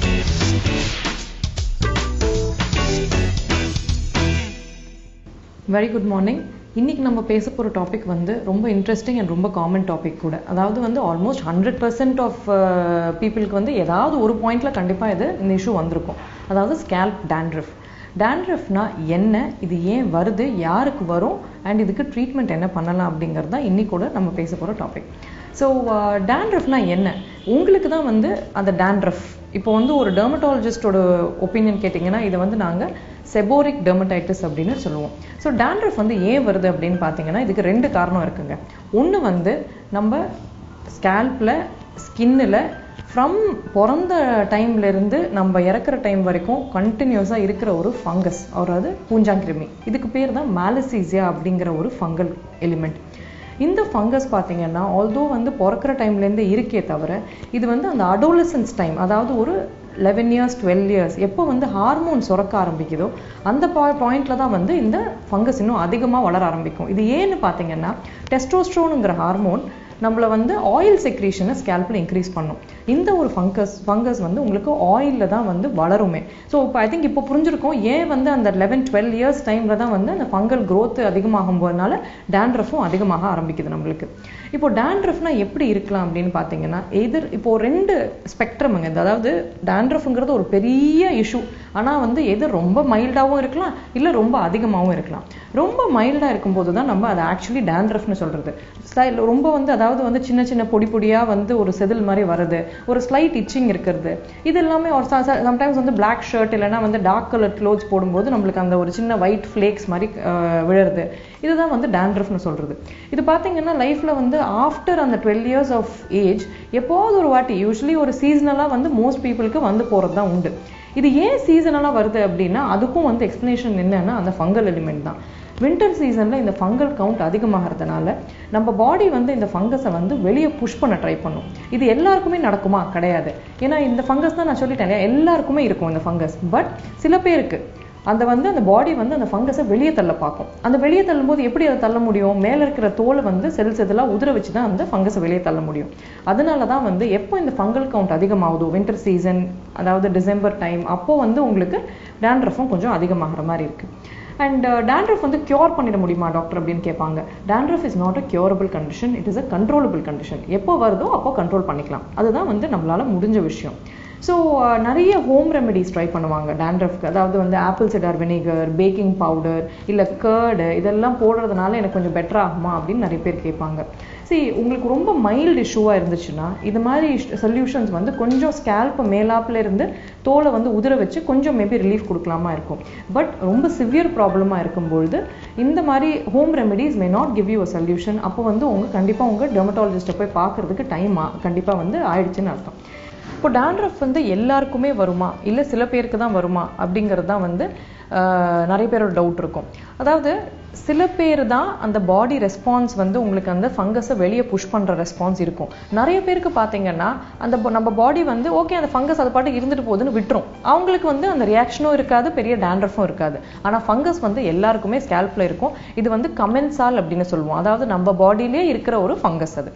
வெரி குட் மார்னிங் இன்னைக்கு நம்ம பேச போகிற டாபிக் வந்து ரொம்ப இன்ட்ரெஸ்டிங் அண்ட் ரொம்ப காமன் டாபிக் கூட அதாவது வந்து ஆல்மோஸ்ட் ஹண்ட்ரட் பர்சன்ட் ஆஃப் பீப்புளுக்கு வந்து ஏதாவது ஒரு பாயிண்ட்ல கண்டிப்பாக இது இந்த இஷ்யூ வந்திருக்கும் அதாவது ஸ்கேல்ப் டேண்ட்ரஃப் டேண்ட்ரஃப்னா என்ன இது ஏன் வருது யாருக்கு வரும் அண்ட் இதுக்கு ட்ரீட்மெண்ட் என்ன பண்ணலாம் அப்படிங்கிறது தான் இன்னைக்கு கூட நம்ம பேச போகிற டாபிக் ஸோ டேண்ட்ரஃப்னா என்ன உங்களுக்கு தான் வந்து அந்த டேண்ட்ரஃப் இப்போ வந்து ஒரு டெர்மட்டாலஜிஸ்டோட ஒப்பீனியன் கேட்டிங்கன்னா இதை வந்து நாங்கள் செபோரிக் டெர்மடைட்டிஸ் அப்படின்னு சொல்லுவோம் ஸோ டேண்ட்ரஃப் வந்து ஏன் வருது அப்படின்னு பார்த்தீங்கன்னா இதுக்கு ரெண்டு காரணம் இருக்குங்க ஒன்று வந்து நம்ம ஸ்கேல்பில் ஸ்கின்னில் ஃப்ரம் பிறந்த டைம்ல இருந்து நம்ம இறக்குற டைம் வரைக்கும் கண்டினியூஸாக இருக்கிற ஒரு ஃபங்கஸ் அதாவது பூஞ்சாங்கிருமி இதுக்கு பேர் தான் மேலசீசியா அப்படிங்கிற ஒரு ஃபங்கல் எலிமெண்ட் இந்த ஃபங்கஸ் பார்த்தீங்கன்னா ஆல்தோ வந்து பிறக்கிற டைம்லேருந்து இருக்கே தவிர இது வந்து அந்த அடோலசன்ஸ் டைம் அதாவது ஒரு லெவன் இயர்ஸ் டுவெல் இயர்ஸ் எப்போ வந்து ஹார்மோன் சுரக்க ஆரம்பிக்குதோ அந்த பா பாயிண்ட்ல தான் வந்து இந்த ஃபங்கஸ் இன்னும் அதிகமாக வளர ஆரம்பிக்கும் இது ஏன்னு பார்த்தீங்கன்னா டெஸ்டோஸ்ட்ரோனுங்கிற ஹார்மோன் நம்மளை வந்து ஆயில் செக்ரீஷனை ஸ்கேல்பில் இன்க்ரீஸ் பண்ணும் இந்த ஒரு ஃபங்கஸ் ஃபங்கஸ் வந்து உங்களுக்கு ஆயிலில் தான் வந்து வளருமே ஸோ இப்போ ஐ திங்க் இப்போ புரிஞ்சிருக்கும் ஏன் வந்து அந்த லெவன் டுவெல் இயர்ஸ் டைமில் தான் வந்து அந்த ஃபங்கல் growth அதிகமாகும் போதனால டேண்ட்ரஃபும் அதிகமாக ஆரம்பிக்குது நம்மளுக்கு இப்போ டேண்ட்ரஃப்னா எப்படி இருக்கலாம் அப்படின்னு பார்த்தீங்கன்னா எதிர் இப்போ ரெண்டு ஸ்பெக்ட்ரமுங்க இது அதாவது டேண்ட்ரஃப்ங்கிறது ஒரு பெரிய இஷ்யூ ஆனால் வந்து எது ரொம்ப மைல்டாகவும் இருக்கலாம் இல்லை ரொம்ப அதிகமாகவும் இருக்கலாம் ரொம்ப மைல்டாக இருக்கும்போது தான் நம்ம அதை ஆக்சுவலி டேண்ட்ரஃப்னு சொல்கிறது ஸ்டைல் ரொம்ப வந்து அதாவது வந்து சின்ன சின்ன பொடி பொடியாக வந்து ஒரு செதில் மாதிரி வருது ஒரு ஸ்லைட் இச்சிங் இருக்கிறது இது எல்லாமே ஒரு சம்டைம்ஸ் வந்து பிளாக் ஷர்ட் இல்லைன்னா வந்து டார்க் கலர் க்ளோத்ஸ் போடும்போது நம்மளுக்கு அந்த ஒரு சின்ன ஒயிட் ஃப்ளேக்ஸ் மாதிரி அஹ், விழுறது இதுதான் வந்து டேண்ட்ரஃப்னு சொல்கிறது இது பார்த்தீங்கன்னா லைஃப்பில் வந்து ஆஃப்டர் அந்த டுவெல் இயர்ஸ் ஆஃப் ஏஜ் எப்போது ஒரு வாட்டி யூஸ்வலி ஒரு சீசனலாக வந்து மோஸ்ட் பீப்புளுக்கு வந்து போகிறது தான் உண்டு இது ஏன் சீசனலாக வருது அப்படின்னா அதுக்கும் வந்து எக்ஸ்ப்ளனேஷன் என்னன்னா அந்த ஃபங்கல் எலிமெண்ட் தான் வின்டர் சீசனில் இந்த ஃபங்கல் கவுண்ட் அதிகமாகிறதுனால நம்ம பாடி வந்து இந்த ஃபங்கஸை வந்து வெளியே புஷ் பண்ண ட்ரை பண்ணும் இது எல்லாருக்குமே நடக்குமா கிடையாது ஏன்னா இந்த ஃபங்கஸ் தான் நான் சொல்லிட்டேன் இல்லையா எல்லாருக்குமே இருக்கும் இந்த ஃபங்கஸ் பட் சில பேருக்கு அந்த வந்து அந்த பாடி வந்து அந்த ஃபங்கஸை வெளியே தள்ள பார்க்கும் அந்த வெளியே தள்ளும்போது எப்படி அதை தள்ள முடியும் மேலே இருக்கிற தோலை வந்து செல் செதிலாக உதிர வச்சு தான் அந்த ஃபங்கஸை வெளியே தள்ள முடியும் அதனால தான் வந்து எப்போ இந்த ஃபங்கல் கவுண்ட் அதிகமாகுதோ வின்டர் சீசன் அதாவது டிசம்பர் டைம் அப்போ வந்து உங்களுக்கு டேண்ட்ரஃபும் கொஞ்சம் அதிகமாகிற மாதிரி இருக்கு அண்ட் dandruff வந்து கியூர் பண்ணிட முடியுமா டாக்டர் அப்படின்னு கேட்பாங்க dandruff is not a curable condition it is a controllable condition எப்போ வருதோ அப்போ கண்ட்ரோல் பண்ணிக்கலாம் அதுதான் வந்து நம்மளால முடிஞ்ச விஷயம் ஸோ நிறைய ஹோம் ரெமெடிஸ் ட்ரை பண்ணுவாங்க டேண்ட்ரஃப்க்கு அதாவது வந்து apple cider vinegar baking powder இல்லை கேர்டு இதெல்லாம் போடுறதுனால எனக்கு கொஞ்சம் பெட்டர் ஆகுமா அப்படின்னு நிறைய பேர் கேட்பாங்க see உங்களுக்கு ரொம்ப மைல்டு இஷ்யூவாக இருந்துச்சுன்னா இது மாதிரி சொல்யூஷன்ஸ் வந்து கொஞ்சம் ஸ்கேல்ப் மேலாப்பில் இருந்து தோலை வந்து உதிர வச்சு கொஞ்சம் மேபி ரிலீஃப் கொடுக்கலாமா இருக்கும் பட் ரொம்ப சிவியர் ப்ராப்ளமாக இருக்கும்பொழுது இந்த மாதிரி home remedies may not give you a solution அப்போ வந்து உங்கள் கண்டிப்பாக உங்கள் டெர்மட்டாலஜிஸ்ட்டை போய் பார்க்கறதுக்கு டைம் கண்டிப்பாக வந்து ஆயிடுச்சுன்னு அர்த்தம் இப்போ டேண்ட்ரஃப் வந்து எல்லாருக்குமே வருமா இல்லை சில பேருக்கு தான் வருமா அப்படிங்கிறது தான் வந்து ஆஹ், நிறைய பேரோட டவுட் இருக்கும் அதாவது சில பேர் தான் அந்த பாடி ரெஸ்பான்ஸ் வந்து உங்களுக்கு அந்த ஃபங்கஸை வெளியே புஷ் பண்ணுற ரெஸ்பான்ஸ் இருக்கும் நிறைய பேருக்கு பார்த்தீங்கன்னா அந்த bo- நம்ம பாடி வந்து ஓகே அந்த ஃபங்கஸ் அது பாட்டு இருந்துட்டு போகுதுன்னு விட்டுரும் அவங்களுக்கு வந்து அந்த ரியாக்ஷனும் இருக்காது பெரிய டேண்ட்ரஃபும் இருக்காது ஆனால் ஃபங்கஸ் வந்து எல்லாருக்குமே ஸ்கேல்ப்ல இருக்கும் இது வந்து கமென்சால் அப்படின்னு சொல்லுவோம் அதாவது நம்ம பாடியிலே இருக்கிற ஒரு ஃபங்கஸ் அது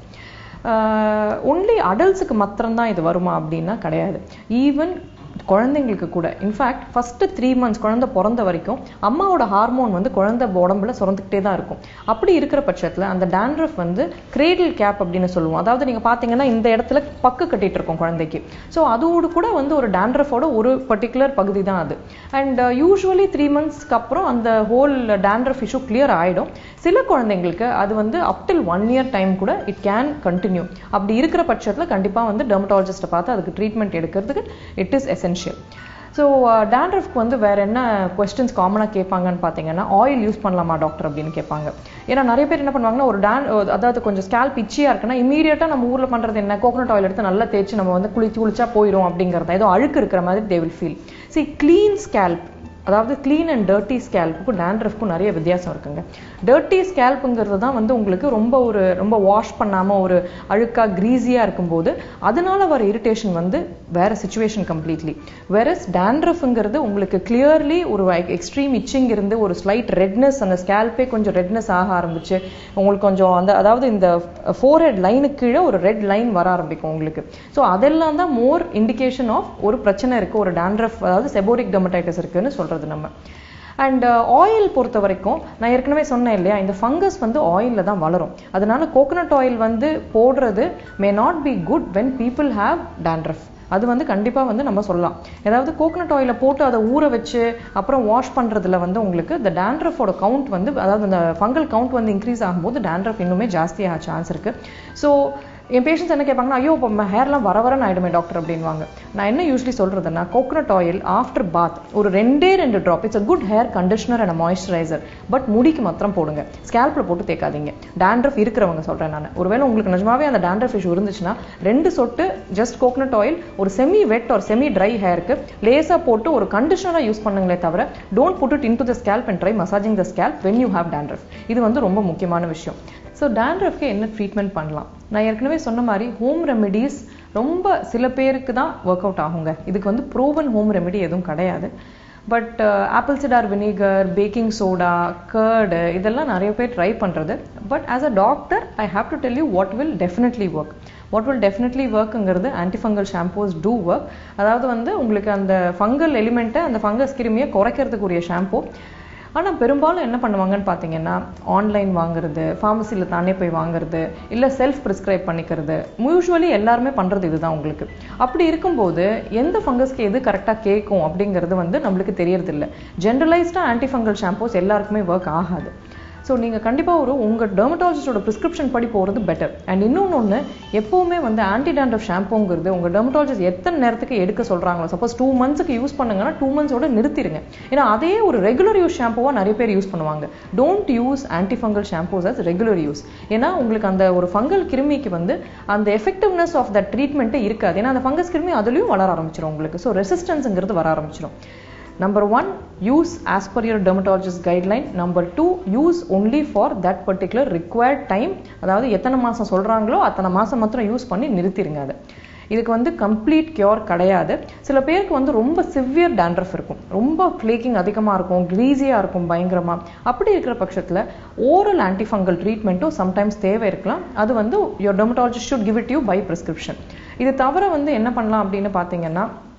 ஒன்லி அடல்ட்ஸுக்கு மாத்திரம்தான் இது வருமா அப்படின்னா கிடையாது ஈவன் குழந்தைங்களுக்கு கூட இன்ஃபேக்ட் ஃபர்ஸ்ட் த்ரீ மந்த்ஸ் குழந்தை பிறந்த வரைக்கும் அம்மாவோட ஹார்மோன் வந்து குழந்தை உடம்புல சுரந்துக்கிட்டே தான் இருக்கும் அப்படி இருக்கிற பட்சத்தில் அந்த dandruff வந்து கிரேடில் கேப் அப்படின்னு சொல்லுவோம் அதாவது நீங்கள் பார்த்தீங்கன்னா இந்த இடத்துல பக்கு கட்டிட்டு இருக்கோம் குழந்தைக்கு ஸோ அதோடு கூட வந்து ஒரு dandruff-ஓட ஒரு பர்டிகுலர் பகுதி தான் அது அண்ட் யூஸ்வலி த்ரீ மந்த்ஸ்க்கு அப்புறம் அந்த ஹோல் dandruff இஷ்யூ கிளியர் ஆயிடும் சில குழந்தைங்களுக்கு அது வந்து up till one year time கூட இட் கேன் கண்டினியூ அப்படி இருக்கிற பட்சத்தில் கண்டிப்பாக வந்து டெர்மட்டாலஜிஸ்ட்டை பார்த்து அதுக்கு ட்ரீட்மெண்ட் எடுக்கிறதுக்கு இட் இஸ் எசென்ஷியல் ஸோ டேண்ட்ரஃப்க்கு வந்து வேற என்ன கொஸ்டின்ஸ் காமனாக கேட்பாங்கன்னு பார்த்தீங்கன்னா ஆயில் யூஸ் பண்ணலாமா டாக்டர் அப்படின்னு கேட்பாங்க ஏன்னா நிறைய பேர் என்ன பண்ணுவாங்கன்னா ஒரு டேன் அதாவது கொஞ்சம் ஸ்கேல்ப் இச்சியாக இருக்குன்னா இமீடியட்டாக நம்ம ஊரில் பண்ணுறது என்ன கோகனட் ஆயில் எடுத்து நல்லா தேய்ச்சி நம்ம வந்து குளிச்சு குளிச்சா போயிடும் அப்படிங்கிறத ஏதோ அழுக்கு இருக்கிற மாதிரி they will feel see clean scalp அதாவது க்ளீன் அண்ட் டர்ட்டி ஸ்கேல்ப்புக்கும் டேண்ட்ரஃப்க்கும் நிறைய வித்தியாசம் இருக்குங்க டர்ட்டி ஸ்கேல்ப்புங்கிறது தான் வந்து உங்களுக்கு ரொம்ப ஒரு ரொம்ப வாஷ் பண்ணாமல் ஒரு அழுக்கா க்ரீஸியாக இருக்கும்போது அதனால வர இரிட்டேஷன் வந்து வேற சுச்சுவேஷன் கம்ப்ளீட்லி வெரஸ் டேண்ட்ரஃப்ங்கிறது உங்களுக்கு கிளியர்லி ஒரு எக்ஸ்ட்ரீம் இச்சிங் இருந்து ஒரு ஸ்லைட் ரெட்னஸ் அந்த ஸ்கேல்பே கொஞ்சம் ரெட்னஸ் ஆக ஆரம்பிச்சு உங்களுக்கு கொஞ்சம் அந்த அதாவது இந்த ஃபோர்ஹெட் லைனுக்கு கீழே ஒரு ரெட் லைன் வர ஆரம்பிக்கும் உங்களுக்கு ஸோ அதெல்லாம் தான் மோர் இண்டிகேஷன் ஆஃப் ஒரு பிரச்சனை இருக்கு ஒரு டேண்ட்ரஃப் அதாவது செபோரிக் டெமடைட்டிஸ் இருக்குன்னு சொல்றது நம்ம அண்ட் ஆயில் பொறுத்த வரைக்கும் நான் ஏற்கனவே சொன்னேன் இல்லையா இந்த ஃபங்கஸ் வந்து ஆயிலில் தான் வளரும் அதனால கோகனட் ஆயில் வந்து போடுறது may not be good when people have dandruff அது வந்து கண்டிப்பாக வந்து நம்ம சொல்லலாம் ஏதாவது கோகனட் ஆயிலை போட்டு அதை ஊற வச்சு அப்புறம் வாஷ் பண்ணுறதுல வந்து உங்களுக்கு இந்த டேண்ட்ரஃபோட கவுண்ட் வந்து அதாவது இந்த ஃபங்கல் கவுண்ட் வந்து இன்க்ரீஸ் ஆகும்போது டேண்ட்ரஃப் இன்னுமே ஜாஸ்தியாக சான்ஸ் இருக்கு ஸோ என் பேஷண்ட்ஸ் என்ன கேட்பாங்கன்னா ஐயோ இப்போ ஹேர்லாம் வர வரன்னு ஆயிடுமே டாக்டர் அப்படின்வாங்க நான் என்ன யூஸ்வலி சொல்றதுன்னா கோகனட் ஆயில் ஆஃப்டர் பாத் ஒரு ரெண்டே ரெண்டு drop it's a good hair conditioner and moisturiser but முடிக்கு மாத்திரம் போடுங்க ஸ்கேல்ப்ல போட்டு தேக்காதீங்க டேண்ட்ரஃப் இருக்கிறவங்க சொல்றேன் நான் ஒருவேளை உங்களுக்கு நிஜமாவே அந்த டேண்ட்ரஃப் இஷ்யூ இருந்துச்சுன்னா ரெண்டு சொட்டு ஜஸ்ட் கோகனட் ஆயில் ஒரு செமி வெட் ஒரு செமி ட்ரை ஹேருக்கு லேசா போட்டு ஒரு கண்டிஷனரா யூஸ் பண்ணுங்களே தவிர don't put it into the scalp and try massaging the scalp when you have dandruff இது வந்து ரொம்ப முக்கியமான விஷயம் ஸோ டேண்ட்ரஃப்க்கு என்ன ட்ரீட்மெண்ட் பண்ணலாம் நான் ஏற்கனவே சொன்ன மாதிரி ஹோம் ரெமெடிஸ் ரொம்ப சில பேருக்கு தான் ஒர்க் அவுட் ஆகுங்க இதுக்கு வந்து ப்ரூவன் ஹோம் ரெமெடி எதுவும் கிடையாது but apple cider vinegar baking soda curd இதெல்லாம் நிறைய பேர் ட்ரை பண்ணுறது but as a doctor I have to tell you what will definitely work what will definitely ஒர்க்குங்கிறது ஆன்டிஃபங்கல் ஷாம்பூஸ் டூ ஒர்க் அதாவது வந்து உங்களுக்கு அந்த ஃபங்கல் எலிமெண்ட்டை அந்த ஃபங்கஸ் கிருமியை குறைக்கிறதுக்குரிய ஷாம்பூ ஆனால் பெரும்பாலும் என்ன பண்ணுவாங்கன்னு பார்த்தீங்கன்னா ஆன்லைன் வாங்குறது ஃபார்மசியில் தானே போய் வாங்குறது இல்லை செல்ஃப் ப்ரிஸ்கிரைப் பண்ணிக்கிறது யூஸ்வலி எல்லாருமே பண்ணுறது இதுதான் உங்களுக்கு அப்படி இருக்கும்போது எந்த ஃபங்கஸ்க்கு எது கரெக்டாக கேட்கும் அப்படிங்கிறது வந்து நம்மளுக்கு தெரியறதில்ல ஜென்ரலைஸ்டாக ஆன்டிஃபங்கல் ஷாம்பூஸ் எல்லாருக்குமே ஒர்க் ஆகாது ஸோ நீங்கள் கண்டிப்பாக ஒரு உங்கள் டெர்மட்டாலஜிஸ்டோட ப்ரிஸ்கிரிப்ஷன் படி போகிறது பெட்டர் அண்ட் இன்னொன்று ஒன்று எப்போவுமே வந்து ஆன்டி டேண்ட்ரஃப் ஷாம்பூங்கிறது உங்கள் டெர்மட்டாலஜிஸ்ட் எத்தனை நேரத்துக்கு எடுக்க சொல்கிறாங்களோ சப்போஸ் டூ மந்த்ஸுக்கு யூஸ் பண்ணுங்கன்னா டூ மந்த்ஸோட நிறுத்திடுங்க ஏன்னா அதே ஒரு ரெகுலர் யூஸ் ஷாம்புவாக நிறைய பேர் யூஸ் பண்ணுவாங்க don't use antifungal shampoos as regular use ஏன்னா உங்களுக்கு அந்த ஒரு ஃபங்கல் கிருமிக்கு வந்து அந்த எஃபெக்டிவ்னஸ் ஆஃப் த ட்ரீட்மெண்ட்டே இருக்காது ஏன்னா அந்த ஃபங்கஸ் கிருமி அதுலேயும் வளர ஆரம்பிச்சிடும் உங்களுக்கு ஸோ ரெசிஸ்டன்ஸுங்கிறது வர ஆரம்பிச்சிடும் number one use as per your dermatologist guideline number two use only for that particular required time அதாவது எத்தனை மாதம் சொல்கிறாங்களோ அத்தனை மாதம் மாத்திரம் யூஸ் பண்ணி நிறுத்திடுங்க அதை இதுக்கு வந்து கம்ப்ளீட் கியூர் கிடையாது சில பேருக்கு வந்து ரொம்ப சிவியர் டேண்ட்ரஃப் இருக்கும் ரொம்ப ஃப்ளேக்கிங் அதிகமாக இருக்கும் க்ரீஸியாக இருக்கும் பயங்கரமாக அப்படி இருக்கிற பட்சத்தில் ஓரல் ஆன்டிஃபங்கல் ட்ரீட்மெண்ட்டும் சம்டைம்ஸ் தேவை இருக்கலாம் அது வந்து your dermatologist should give it you by prescription இது தவிர வந்து என்ன பண்ணலாம் அப்படின்னு பார்த்தீங்கன்னா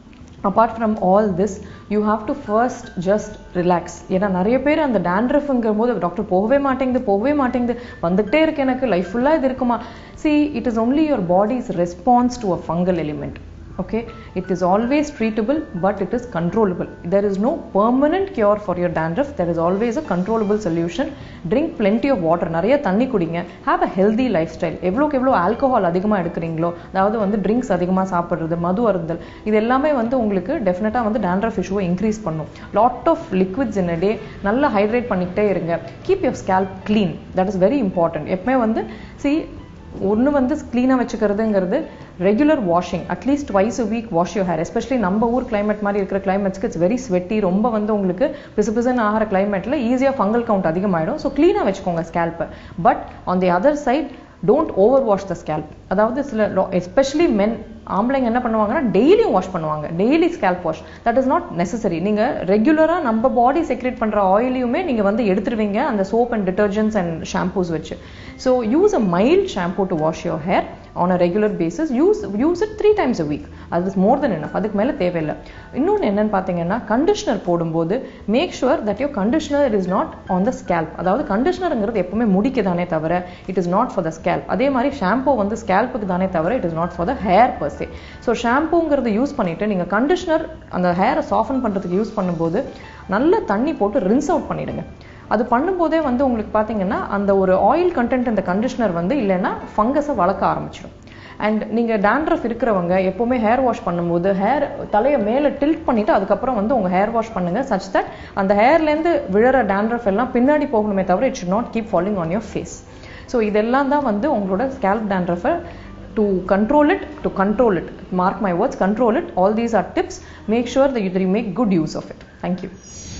apart from all this you have to first just relax ஏன்னா நிறைய பேர் அந்த டேண்ட்ரஃப்ங்கிற போது டாக்டர் போகவே மாட்டேங்குது போகவே மாட்டேங்குது வந்துகிட்டே இருக்கு எனக்கு லைஃப் ஃபுல்லாக இது இருக்குமா see it is only your body's response to a fungal element okay it is always treatable but it is controllable there is no permanent cure for your dandruff there is always a controllable solution drink plenty of water நிறைய தண்ணி குடிங்க have a healthy lifestyle எவ்வளோக்கு எவ்வளோ alcohol அதிகமாக எடுக்கிறீங்களோ அதாவது வந்து drinks அதிகமாக சாப்பிட்றது மது அருந்தல் இது எல்லாமே வந்து உங்களுக்கு டெஃபினட்டாக வந்து dandruff இஷ்யூவை இன்க்ரீஸ் பண்ணும் lot of liquids in day நல்லா ஹைட்ரேட் பண்ணிக்கிட்டே இருங்க keep your scalp clean that is very important எப்பவுமே வந்து see ஒன்று வந்து க்ளீனாக வச்சுக்கிறதுங்கிறது regular washing at least twice a week wash your hair especially நம்ம ஊர் கிளைமேட் மாதிரி இருக்கிற கிளைமேட்ஸ்க்கு இட்ஸ் வெரி ஸ்வெட்டி ரொம்ப வந்து உங்களுக்கு பிசு பிசுன்னு ஆகிற கிளைமேட்டில் ஈஸியாக ஃபங்கல் கவுண்ட் அதிகமாகிடும் ஸோ க்ளீனாக வச்சுக்கோங்க ஸ்கேல்ப்பை but on the other side don't over wash the scalp அதாவது சில எஸ்பெஷலி மென் ஆம்பளைங்க என்ன பண்ணுவாங்கன்னா டெய்லியும் வாஷ் பண்ணுவாங்க daily scalp wash that is not necessary நீங்கள் ரெகுலராக நம்ம பாடி செக்ரேட் பண்ணுற ஆயிலையுமே நீங்கள் வந்து எடுத்துருவீங்க அந்த soap and detergents and shampoos வச்சு so use a mild shampoo to wash your hair on a regular basis use use it three times a week அது இஸ் மோர் தென் எனஃப் அதுக்கு மேலே தேவையில்லை இன்னொன்று என்னன்னு பார்த்தீங்கன்னா கண்டிஷனர் போடும்போது make sure that your conditioner is not on the scalp அதாவது கண்டிஷனருங்கிறது எப்பவுமே முடிக்கு தானே தவிர it is not for the scalp அதே மாதிரி ஷாம்பூ வந்து ஸ்கேல்ப்புக்கு தானே தவிர it is not for the hair per so ஷாம்பூங்கிறது யூஸ் பண்ணிட்டு நீங்கள் கண்டிஷனர் அந்த ஹேரை சாஃபன் பண்ணுறதுக்கு யூஸ் பண்ணும்போது நல்ல தண்ணி போட்டு ரின்ஸ் அவுட் பண்ணிடுங்க அது பண்ணும்போதே வந்து உங்களுக்கு பார்த்தீங்கன்னா அந்த ஒரு ஆயில் கண்டென்ட் இந்த கண்டிஷனர் வந்து இல்லைன்னா ஃபங்கஸை வளர்க்க ஆரம்பிச்சிடும் அண்ட் நீங்கள் டேண்ட்ரஃப் இருக்கிறவங்க எப்போவுமே ஹேர் வாஷ் பண்ணும்போது ஹேர் தலையை மேலே டில்ட் பண்ணிவிட்டு அதுக்கப்புறம் வந்து உங்கள் ஹேர் வாஷ் பண்ணுங்கள் சச் தட் அந்த ஹேர்லேருந்து விழற டேண்ட்ரஃப் எல்லாம் பின்னாடி போகணுமே தவிர it should not keep falling on your face so இதெல்லாம் தான் வந்து உங்களோட ஸ்கேல்ப் டேண்ட்ரஃபை to control it to control it mark my words control it all these are tips make sure that you, that you make good use of it thank you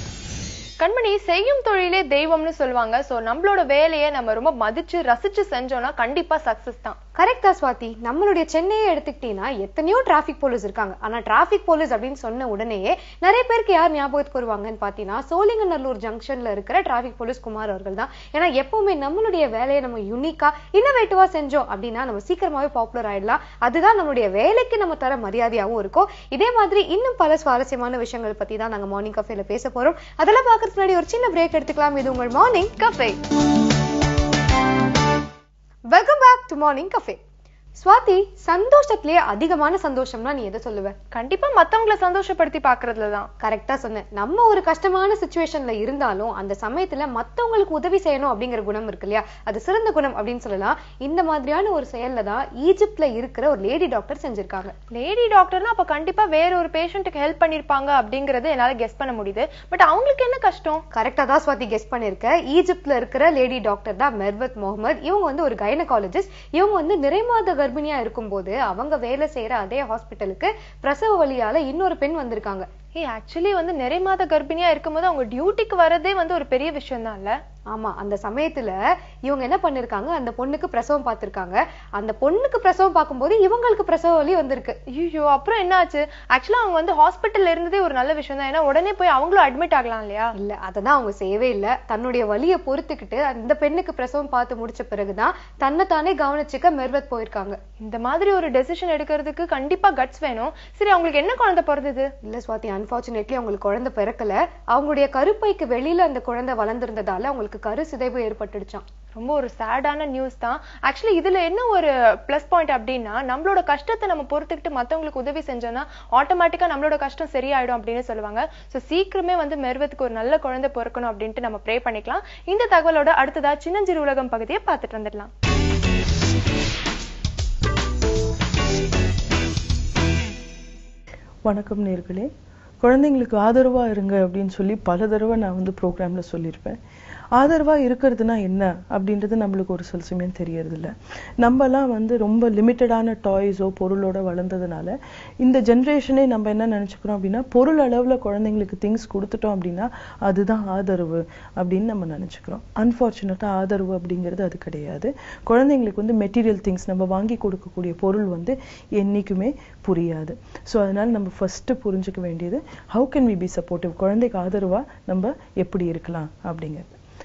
கண்மணி செய்யும் தொழிலே தெய்வம்னு சொல்லுவாங்க சோ நம்மளோட வேலையை நம்ம ரொம்ப மதிச்சு ரசிச்சு செஞ்சோம்னா கண்டிப்பா சக்சஸ் தான் கரெக்டா ஸ்வாதி நம்மளுடைய சென்னையை எடுத்துக்கிட்டீங்கன்னா எத்தனையோ டிராஃபிக் போலீஸ் இருக்காங்க ஆனா டிராஃபிக் போலீஸ் அப்படின்னு சொன்ன உடனேயே நிறைய பேருக்கு யார் ஞாபகத்துக்கு வருவாங்கன்னு பாத்தீங்கன்னா சோழிங்கநல்லூர் ஜங்ஷன்ல இருக்கிற டிராஃபிக் போலீஸ் குமார் அவர்கள் தான் ஏன்னா எப்பவுமே நம்மளுடைய வேலையை நம்ம யுனிக்கா இன்னோவேட்டிவா செஞ்சோம் அப்படின்னா நம்ம சீக்கிரமாவே பாப்புலர் ஆயிடலாம் அதுதான் நம்மளுடைய வேலைக்கு நம்ம தர மரியாதையாவும் இருக்கும் இதே மாதிரி இன்னும் பல சுவாரஸ்யமான விஷயங்கள் பத்தி தான் நாங்க மார்னிங் கஃபேல பேச போறோம் அதெல்லாம் பாக்குறதுக்கு முன்னாடி ஒரு சின்ன பிரேக் எடுத்துக்கலாம் இது உங்கள் morning cafe welcome back to morning cafe Swathi சந்தோஷத்திலேயே அதிகமான சந்தோஷம்னா நீ எதை சொல்லுவ கண்டிப்பா மத்தவங்களை சந்தோஷப்படுத்தி பாக்குறதுல தான் கரெக்டா சொன்னேன் நம்ம ஒரு கஷ்டமான சுச்சுவேஷன்ல இருந்தாலும் அந்த சமயத்துல மத்தவங்களுக்கு உதவி செய்யணும் அப்படிங்கிற குணம் இருக்கு இல்லையா அது சிறந்த குணம் அப்படின்னு சொல்லலாம் இந்த மாதிரியான ஒரு செயல்ல தான் ஈஜிப்ட்ல இருக்கிற ஒரு லேடி டாக்டர் செஞ்சிருக்காங்க லேடி டாக்டர்னா அப்ப கண்டிப்பா வேற ஒரு பேஷண்ட்டுக்கு ஹெல்ப் பண்ணிருப்பாங்க அப்படிங்கறது என்னால கெஸ் பண்ண முடியுது பட் அவங்களுக்கு என்ன கஷ்டம் கரெக்டா தான் ஸ்வாதி கெஸ் பண்ணிருக்க ஈஜிப்ட்ல இருக்கிற லேடி டாக்டர் தான் மெர்வத் முகமது இவங்க வந்து ஒரு கைனகாலஜிஸ்ட் இவங்க வந்து நிறைமாத கர்ப்பிணியா இருக்கும்போது அவங்க வேலை செய்யற அதே ஹாஸ்பிட்டலுக்கு பிரசவ வழியால இன்னொரு பெண் வந்திருக்காங்க ஏய் ஆக்சுவலி வந்து நிறை மாத கர்ப்பிணியா இருக்கும்போது அவங்க டியூட்டிக்கு வரதே வந்து ஒரு பெரிய விஷயம் தான் இல்ல ஆமா அந்த சமயத்துல இவங்க என்ன பண்ணிருக்காங்க அந்த பொண்ணுக்கு பிரசவம் பார்த்திருக்காங்க அந்த பொண்ணுக்கு பிரசவம் பார்க்கும்போது இவங்களுக்கு பிரசவ வலி வந்திருக்கு ஐயோ அப்புறம் என்ன ஆச்சு ஆக்சுவலா அவங்க வந்து ஹாஸ்பிட்டல்ல இருந்ததே ஒரு நல்ல விஷயம் தான் ஏன்னா உடனே போய் அவங்களும் அட்மிட் ஆகலாம் இல்லையா இல்ல அததான் அவங்க செய்யவே இல்ல தன்னுடைய வலியை பொறுத்துக்கிட்டு அந்த பெண்ணுக்கு பிரசவம் பார்த்து முடிச்ச பிறகுதான் தன்னை தானே கவனிச்சுக்க மெர்வத் போயிருக்காங்க இந்த மாதிரி ஒரு டெசிஷன் எடுக்கிறதுக்கு கண்டிப்பா கட்ஸ் வேணும் சரி அவங்களுக்கு என்ன குழந்தை பிறந்தது இல்ல சுவாதி அன்பார்ச்சுனேட்லி அவங்களுக்கு குழந்தை பிறக்கல அவங்களுடைய கருப்பைக்கு வெளியில அந்த குழந்தை வளர்ந்திருந்ததால அவங்களுக்கு கரு சிதைவு ஏற்பட்டுடுச்சாம் ரொம்ப ஒரு சேடான நியூஸ் தான் ஆக்சுவலி இதுல என்ன ஒரு ப்ளஸ் பாயிண்ட் அப்படின்னா நம்மளோட கஷ்டத்தை நம்ம பொறுத்துக்கிட்டு மத்தவங்களுக்கு உதவி செஞ்சோம்னா ஆட்டோமேட்டிக்கா நம்மளோட கஷ்டம் சரியாயிடும் அப்படின்னு சொல்லுவாங்க சோ சீக்கிரமே வந்து மெருவத்துக்கு ஒரு நல்ல குழந்தை பிறக்கணும் அப்படின்ட்டு நம்ம ப்ரே பண்ணிக்கலாம் இந்த தகவலோட அடுத்ததா சின்னஞ்சிறு உலகம் பகுதியை பார்த்துட்டு வந்துடலாம் வணக்கம் நேர்களே குழந்தைங்களுக்கு ஆதரவாக இருங்க அப்படின்னு சொல்லி பல தடவை நான் வந்து ப்ரோக்ராமில் சொல்லியிருப்பேன் ஆதரவாக இருக்கிறதுனா என்ன அப்படின்றது நம்மளுக்கு ஒரு சில சமயம் தெரியறதில்ல நம்மலாம் வந்து ரொம்ப லிமிட்டடான டாய்ஸோ பொருளோட வளர்ந்ததுனால இந்த ஜென்ரேஷனே நம்ம என்ன நினச்சிக்கிறோம் அப்படின்னா பொருள் அளவில் குழந்தைங்களுக்கு திங்ஸ் கொடுத்துட்டோம் அப்படின்னா அதுதான் ஆதரவு அப்படின்னு நம்ம நினச்சிக்கிறோம் அன்ஃபார்ச்சுனேட்டாக ஆதரவு அப்படிங்கிறது அது கிடையாது குழந்தைங்களுக்கு வந்து மெட்டீரியல் திங்ஸ் நம்ம வாங்கி கொடுக்கக்கூடிய பொருள் வந்து என்றைக்குமே புரியாது ஸோ அதனால நம்ம ஃபஸ்ட்டு புரிஞ்சுக்க வேண்டியது how can we be supportive குழந்தைக்கு ஆதரவாக நம்ம எப்படி இருக்கலாம் அப்படிங்கிறது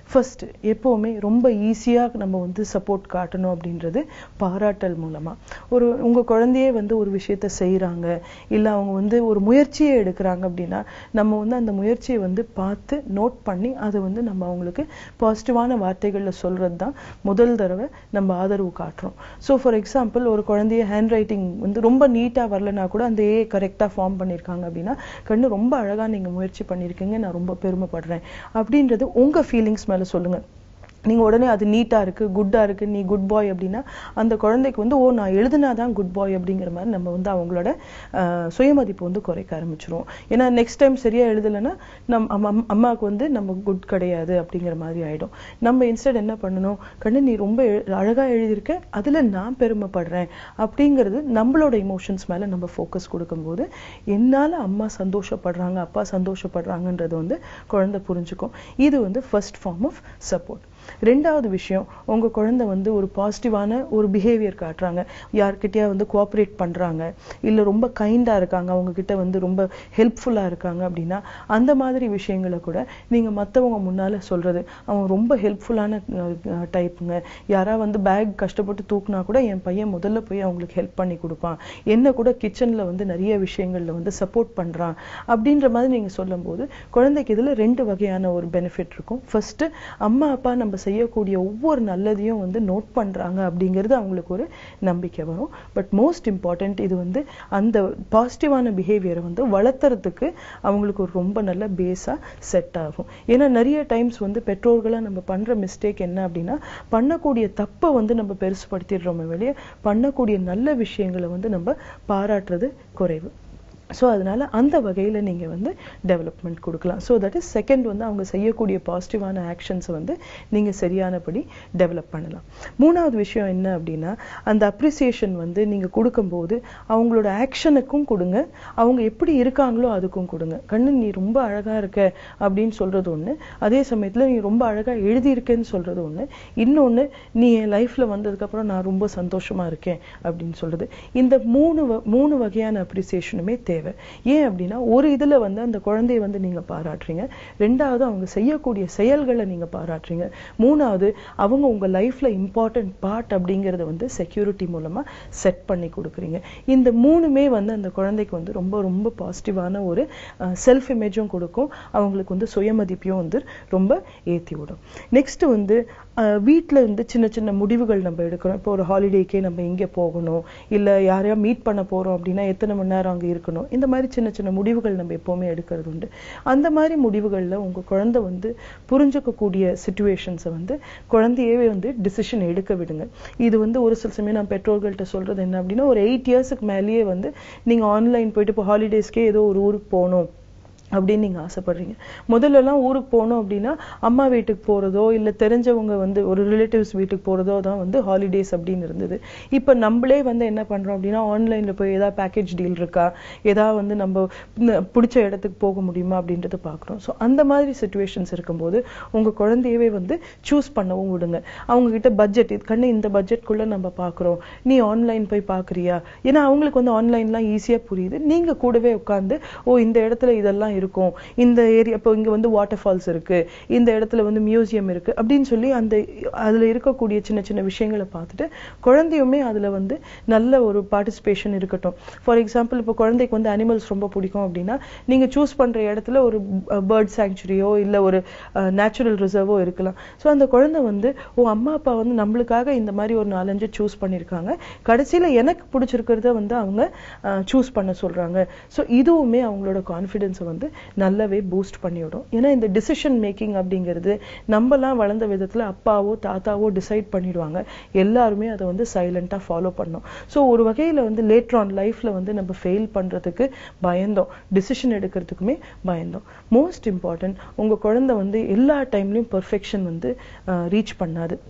ஃபர்ஸ்ட் எப்போவுமே ரொம்ப ஈஸியாக நம்ம வந்து சப்போர்ட் காட்டணும் அப்படின்றது பாராட்டல் மூலமா ஒரு உங்க குழந்தையே வந்து ஒரு விஷயத்த செய்றாங்க இல்ல அவங்க வந்து ஒரு முயற்சியை எடுக்கிறாங்க அப்படின்னா நம்ம வந்து அந்த முயற்சியை வந்து பார்த்து நோட் பண்ணி அதை வந்து நம்ம அவங்களுக்கு பாசிட்டிவான வார்த்தைகள்ல சொல்றது தான் முதல் தடவை நம்ம ஆதரவு காட்டுறோம் ஸோ ஃபார் எக்ஸாம்பிள் ஒரு குழந்தைய ஹேண்ட் ரைட்டிங் வந்து ரொம்ப நீட்டா வரலனா கூட அந்த ஏ கரெக்டா ஃபார்ம் பண்ணியிருக்காங்க அப்படின்னா கண்ணு ரொம்ப அழகா நீங்க முயற்சி பண்ணியிருக்கீங்க நான் ரொம்ப பெருமைப்படுறேன் அப்படின்றது உங்க ஃபீலிங்ஸ் மேல சொல்லுங்க நீங்க உடனே அது நீட்டா இருக்கு குட்டா இருக்கு நீ குட் பாய் அப்படின்னா அந்த குழந்தைக்கு வந்து ஓ நான் எழுதுனாதான் குட் பாய் அப்படிங்கிற மாதிரி நம்ம வந்து அவங்களோட ஆஹ், சுயமதிப்பு வந்து குறைக்க ஆரம்பிச்சிருவோம் ஏன்னா நெக்ஸ்ட் டைம் சரியா எழுதலைன்னா நம் அம்மா- அம்மா- அம்மாவுக்கு வந்து நம்ம குட் கிடையாது அப்படிங்கிற மாதிரி ஆயிடும் நம்ம இன்ஸ்டெட் என்ன பண்ணணும் கண்ணு நீ ரொம்ப எழு- அழகா எழுதியிருக்க அதுல நான் பெருமைப்படுறேன் அப்படிங்கிறது நம்மளோட இமோஷன்ஸ் மேல நம்ம ஃபோக்கஸ் கொடுக்கும்போது என்னால அம்மா சந்தோஷப்படுறாங்க அப்பா சந்தோஷப்படுறாங்கன்றது வந்து குழந்தை புரிஞ்சுக்கும் இது வந்து ஃபர்ஸ்ட் ஃபார்ம் ஆஃப் சப்போர்ட் ரெண்டாவது விஷயம் உங்க குழந்தை வந்து ஒரு பாசிட்டிவான ஒரு பிஹேவியர் காட்டுறாங்க யார்கிட்டயா வந்து கோஆப்ரேட் பண்றாங்க இல்ல ரொம்ப கைண்டா இருக்காங்க அவங்க கிட்ட வந்து ரொம்ப ஹெல்ப்ஃபுல்லா இருக்காங்க அப்படின்னா அந்த மாதிரி விஷயங்களை கூட நீங்க மத்தவங்க முன்னால சொல்றது அவன் ரொம்ப ஹெல்ப்ஃபுல்லான டைப்புங்க யாரா வந்து பேக் கஷ்டப்பட்டு தூக்குனா கூட என் பையன் முதல்ல போய் அவங்களுக்கு ஹெல்ப் பண்ணி கொடுப்பான் என்ன கூட கிச்சன்ல வந்து நிறைய விஷயங்கள்ல வந்து சப்போர்ட் பண்றான் அப்படின்ற மாதிரி நீங்க சொல்லும்போது குழந்தைக்கு இதுல ரெண்டு வகையான ஒரு பெனிஃபிட் இருக்கும் ஃபர்ஸ்ட் அம்மா அப்பா நம்ம செய்யக்கூடிய ஒவ்வொரு நல்லதையும் வந்து நோட் பண்றாங்க அப்படிங்கிறது அவங்களுக்கு ஒரு நம்பிக்கை வரும் பட் மோஸ்ட் இம்பார்ட்டன்ட் இது வந்து அந்த பாசிட்டிவான பிஹேவியரை வந்து வளர்த்துறதுக்கு அவங்களுக்கு ஒரு ரொம்ப நல்ல பேஸா செட் ஆகும் ஏன்னா நிறைய டைம்ஸ் வந்து பெற்றோர்களா நம்ம பண்ற மிஸ்டேக் என்ன அப்படின்னா பண்ணக்கூடிய தப்பை வந்து நம்ம பெருசுபடுத்திடுறோமே வெளியே பண்ணக்கூடிய நல்ல விஷயங்களை வந்து நம்ம பாராட்டுறது குறைவு ஸோ அதனால அந்த வகையில நீங்க வந்து டெவலப்மெண்ட் கொடுக்கலாம் ஸோ தட் இஸ் செகண்ட் வந்து அவங்க செய்யக்கூடிய பாசிட்டிவான ஆக்ஷன்ஸை வந்து நீங்க சரியானபடி டெவலப் பண்ணலாம் மூணாவது விஷயம் என்ன அப்படின்னா அந்த அப்ரிசியேஷன் வந்து நீங்க கொடுக்கும்போது அவங்களோட ஆக்ஷனுக்கும் கொடுங்க அவங்க எப்படி இருக்காங்களோ அதுக்கும் கொடுங்க கண்ணு நீ ரொம்ப அழகா இருக்க அப்படின்னு சொல்றது ஒண்ணு அதே சமயத்துல நீ ரொம்ப அழகா எழுதியிருக்கேன்னு சொல்றது ஒண்ணு இன்னொன்னு நீ என் லைஃப்ல வந்ததுக்கு அப்புறம் நான் ரொம்ப சந்தோஷமா இருக்கேன் அப்படின்னு சொல்றது இந்த மூணு வ- மூணு வகையான அப்ரிசியேஷனுமே தேவை ஏன் அப்படின்னா ஒரு இதுல வந்து அந்த குழந்தைய வந்து நீங்க பாராட்டுறீங்க ரெண்டாவது அவங்க செய்யக்கூடிய செயல்களை நீங்க பாராட்டுறீங்க மூணாவது அவங்க உங்க லைஃப்ல இம்பார்ட்டன்ட் பார்ட் அப்படிங்கறத வந்து செக்யூரிட்டி மூலமா செட் பண்ணி கொடுக்குறீங்க இந்த மூணுமே வந்து அந்த குழந்தைக்கு வந்து ரொம்ப ரொம்ப பாசிட்டிவான ஒரு செல்ஃப் இமேஜும் கொடுக்கும் அவங்களுக்கு வந்து சுயமதிப்பையும் வந்து ரொம்ப ஏத்தி விடும் நெக்ஸ்ட் வந்து அஹ், வீட்ல இருந்து சின்ன சின்ன முடிவுகள் நம்ம எடுக்கிறோம் இப்போ ஒரு ஹாலிடேக்கே நம்ம இங்க போகணும் இல்ல யாரையா மீட் பண்ண போறோம் அப்படின்னா எத்தனை மணி நேரம் அங்க இருக்கணும் இந்த மாதிரி சின்ன சின்ன முடிவுகள் நம்ம எப்பவுமே எடுக்கிறது உண்டு அந்த மாதிரி முடிவுகள்ல உங்க குழந்தை வந்து புரிஞ்சுக்கக்கூடிய சுச்சுவேஷன்ஸை வந்து குழந்தையவே வந்து டிசிஷன் எடுக்க விடுங்க இது வந்து ஒரு சில சமயம் நான் பெற்றோர்கள்ட்ட சொல்றது என்ன அப்படின்னா ஒரு எயிட் இயர்ஸ்க்கு மேலேயே வந்து நீங்க ஆன்லைன் போயிட்டு இப்போ ஹாலிடேஸ்க்கே ஏதோ ஒரு ஊருக்கு போகணும் அப்படின்னு நீங்க ஆசைப்படுறீங்க முதல்ல எல்லாம் ஊருக்கு போனோம் அப்படின்னா அம்மா வீட்டுக்கு போறதோ இல்ல தெரிஞ்சவங்க வந்து ஒரு ரிலேட்டிவ்ஸ் வீட்டுக்கு போறதோ தான் வந்து ஹாலிடேஸ் அப்படின்னு இருந்தது இப்ப நம்மளே வந்து என்ன பண்றோம் அப்படின்னா ஆன்லைன்ல போய் ஏதாவது பேக்கேஜ் டீல் இருக்கா ஏதாவது வந்து நம்ம ந- பிடிச்ச இடத்துக்கு போக முடியுமா அப்படின்றத பாக்குறோம் ஸோ அந்த மாதிரி சுச்சுவேஷன்ஸ் இருக்கும்போது உங்க குழந்தையவே வந்து சூஸ் பண்ணவும் விடுங்க அவங்க கிட்ட பட்ஜெட் இது கண்ணு இந்த பட்ஜெட்குள்ள நம்ம பாக்குறோம் நீ ஆன்லைன் போய் பாக்குறியா ஏன்னா அவங்களுக்கு வந்து ஆன்லைன்லாம் ஈஸியா புரியுது நீங்க கூடவே உட்கார்ந்து ஓ இந்த இடத்துல இதெல்லாம் இருக்கும் இந்த ஏரியா இப்போ இங்க வந்து வாட்டர் ஃபால்ஸ் இருக்கு இந்த இடத்துல வந்து மியூசியம் இருக்கு அப்படின்னு சொல்லி அந்த அதுல இருக்கக்கூடிய சின்ன சின்ன விஷயங்களை பார்த்துட்டு குழந்தையுமே அதுல வந்து நல்ல ஒரு பார்ட்டிசிபேஷன் இருக்கட்டும் ஃபார் எக்ஸாம்பிள் இப்போ குழந்தைக்கு வந்து அனிமல்ஸ் ரொம்ப பிடிக்கும் அப்படின்னா நீங்க சூஸ் பண்ற இடத்துல ஒரு பேர்ட் சாங்சுரியோ இல்ல ஒரு நேச்சுரல் ரிசர்வோ இருக்கலாம் ஸோ அந்த குழந்தை வந்து ஓ அம்மா அப்பா வந்து நம்மளுக்காக இந்த மாதிரி ஒரு நாலஞ்சு சூஸ் பண்ணியிருக்காங்க கடைசியில எனக்கு பிடிச்சிருக்கிறத வந்து அவங்க சூஸ் பண்ண சொல்றாங்க ஸோ இதுவுமே அவங்களோட கான்ஃபிடென்ஸை வந்து நல்லாவே பூஸ்ட் பண்ணிவிடும் ஏன்னா இந்த டிசிஷன் மேக்கிங் அப்படிங்கிறது நம்மலாம் வளர்ந்த விதத்துல அப்பாவோ தாத்தாவோ டிசைட் பண்ணிடுவாங்க எல்லாருமே அதை வந்து சைலண்டா ஃபாலோ பண்ணோம் ஸோ ஒரு வகையில வந்து லேட்டர் ஆன் லைஃப்ல வந்து நம்ம ஃபெயில் பண்றதுக்கு பயந்தோம் டிசிஷன் எடுக்கிறதுக்குமே பயந்தோம் மோஸ்ட் இம்பார்ட்டன்ட் உங்க குழந்தை வந்து எல்லா டைம்லயும் பெர்ஃபெக்ஷன் வந்து ரீச் பண்ணாது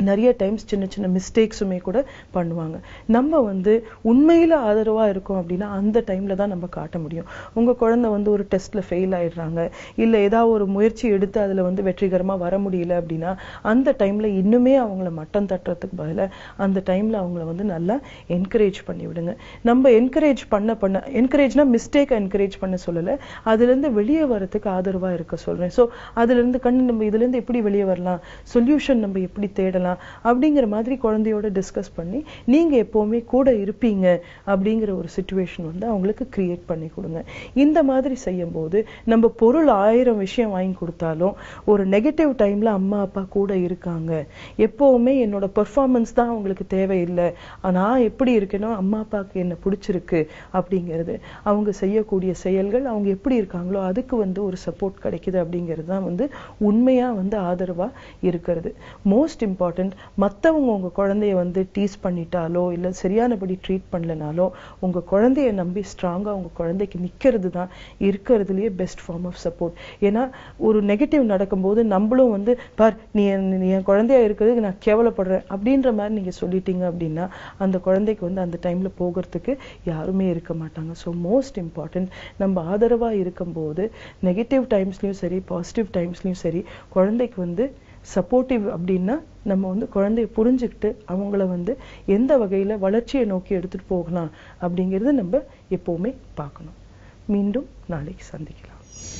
நிறைய டைம்ஸ் சின்ன சின்ன மிஸ்டேக்ஸுமே கூட பண்ணுவாங்க நம்ம வந்து உண்மையில ஆதரவா இருக்கோம் அப்படின்னா அந்த டைம்ல தான் நம்ம காட்ட முடியும் உங்க குழந்தை வந்து ஒரு டெஸ்ட்ல ஃபெயில் ஆயிடுறாங்க இல்ல ஏதாவது ஒரு முயற்சி எடுத்து அதுல வந்து வெற்றிகரமா வர முடியல அப்படின்னா அந்த டைம்ல இன்னுமே அவங்கள மட்டம் தட்டுறதுக்கு பதிலா அந்த டைம்ல அவங்கள வந்து நல்லா என்கரேஜ் பண்ணி விடுங்க நம்ம என்கரேஜ் பண்ண பண்ண என்கரேஜ்னா மிஸ்டேக் என்கரேஜ் பண்ண சொல்லல அதுல இருந்து வெளியே வரதுக்கு ஆதரவா இருக்க சொல்றேன் சோ அதுல இருந்து கண்ணு நம்ம இதுல இருந்து எப்படி வெளியே வரலாம் சொல்யூஷன் நம்ம எப்படி தேடலாம் அப்படிங்கிற மாதிரி குழந்தையோட டிஸ்கஸ் பண்ணி நீங்க எப்பவுமே கூட இருப்பீங்க அப்படிங்கிற ஒரு சுச்சுவேஷன் வந்து அவங்களுக்கு கிரியேட் பண்ணி கொடுங்க இந்த மாதிரி செய்யும் போது நம்ம பொருள் ஆயிரம் விஷயம் வாங்கி கொடுத்தாலும் ஒரு நெகட்டிவ் டைம்ல அம்மா அப்பா கூட இருக்காங்க எப்பவுமே என்னோட பெர்ஃபார்மன்ஸ் தான் அவங்களுக்கு தேவையில்லை நான் எப்படி இருக்கேனோ அம்மா அப்பாவுக்கு என்ன பிடிச்சிருக்கு அப்படிங்கிறது அவங்க செய்யக்கூடிய செயல்கள் அவங்க எப்படி இருக்காங்களோ அதுக்கு வந்து ஒரு சப்போர்ட் கிடைக்குது அப்படிங்கிறது தான் வந்து உண்மையா வந்து ஆதரவா இருக்கிறது மோஸ்ட் இம்பார்ட்டன்ட் மத்தவங்க உங்க குழந்தைய வந்து டீஸ் பண்ணிட்டாலோ இல்ல சரியானபடி ட்ரீட் பண்ணலனாலோ உங்க குழந்தைய நம்பி ஸ்ட்ராங்கா உங்க குழந்தைக்கு நிக்கிறது தான் இருக்கிறதுலயே பெஸ்ட் ஃபார்ம் ஆஃப் சப்போர்ட் ஏன்னா ஒரு நெகட்டிவ் நடக்கும்போது நம்மளும் வந்து பார் நீ என் நீ என் குழந்தையா இருக்கிறதுக்கு நான் கேவலப்படுறேன் அப்படின்ற மாதிரி நீங்க சொல்லிட்டீங்க அப்படின்னா அந்த குழந்தைக்கு வந்து அந்த டைம்ல போகிறதுக்கு யாருமே இருக்க மாட்டாங்க ஸோ மோஸ்ட் இம்பார்ட்டன்ட் நம்ம ஆதரவா இருக்கும்போது நெகட்டிவ் டைம்ஸ்லயும் சரி பாசிட்டிவ் டைம்ஸ்லயும் சரி குழந்தைக்கு வந்து சப்போர்ட்டிவ் அப்படின்னா நம்ம வந்து குழந்தைய புரிஞ்சுக்கிட்டு அவங்கள வந்து எந்த வகையில வளர்ச்சியை நோக்கி எடுத்துட்டு போகலாம் அப்படிங்கறத நம்ம எப்பவுமே பார்க்கணும் மீண்டும் நாளைக்கு சந்திக்கலாம்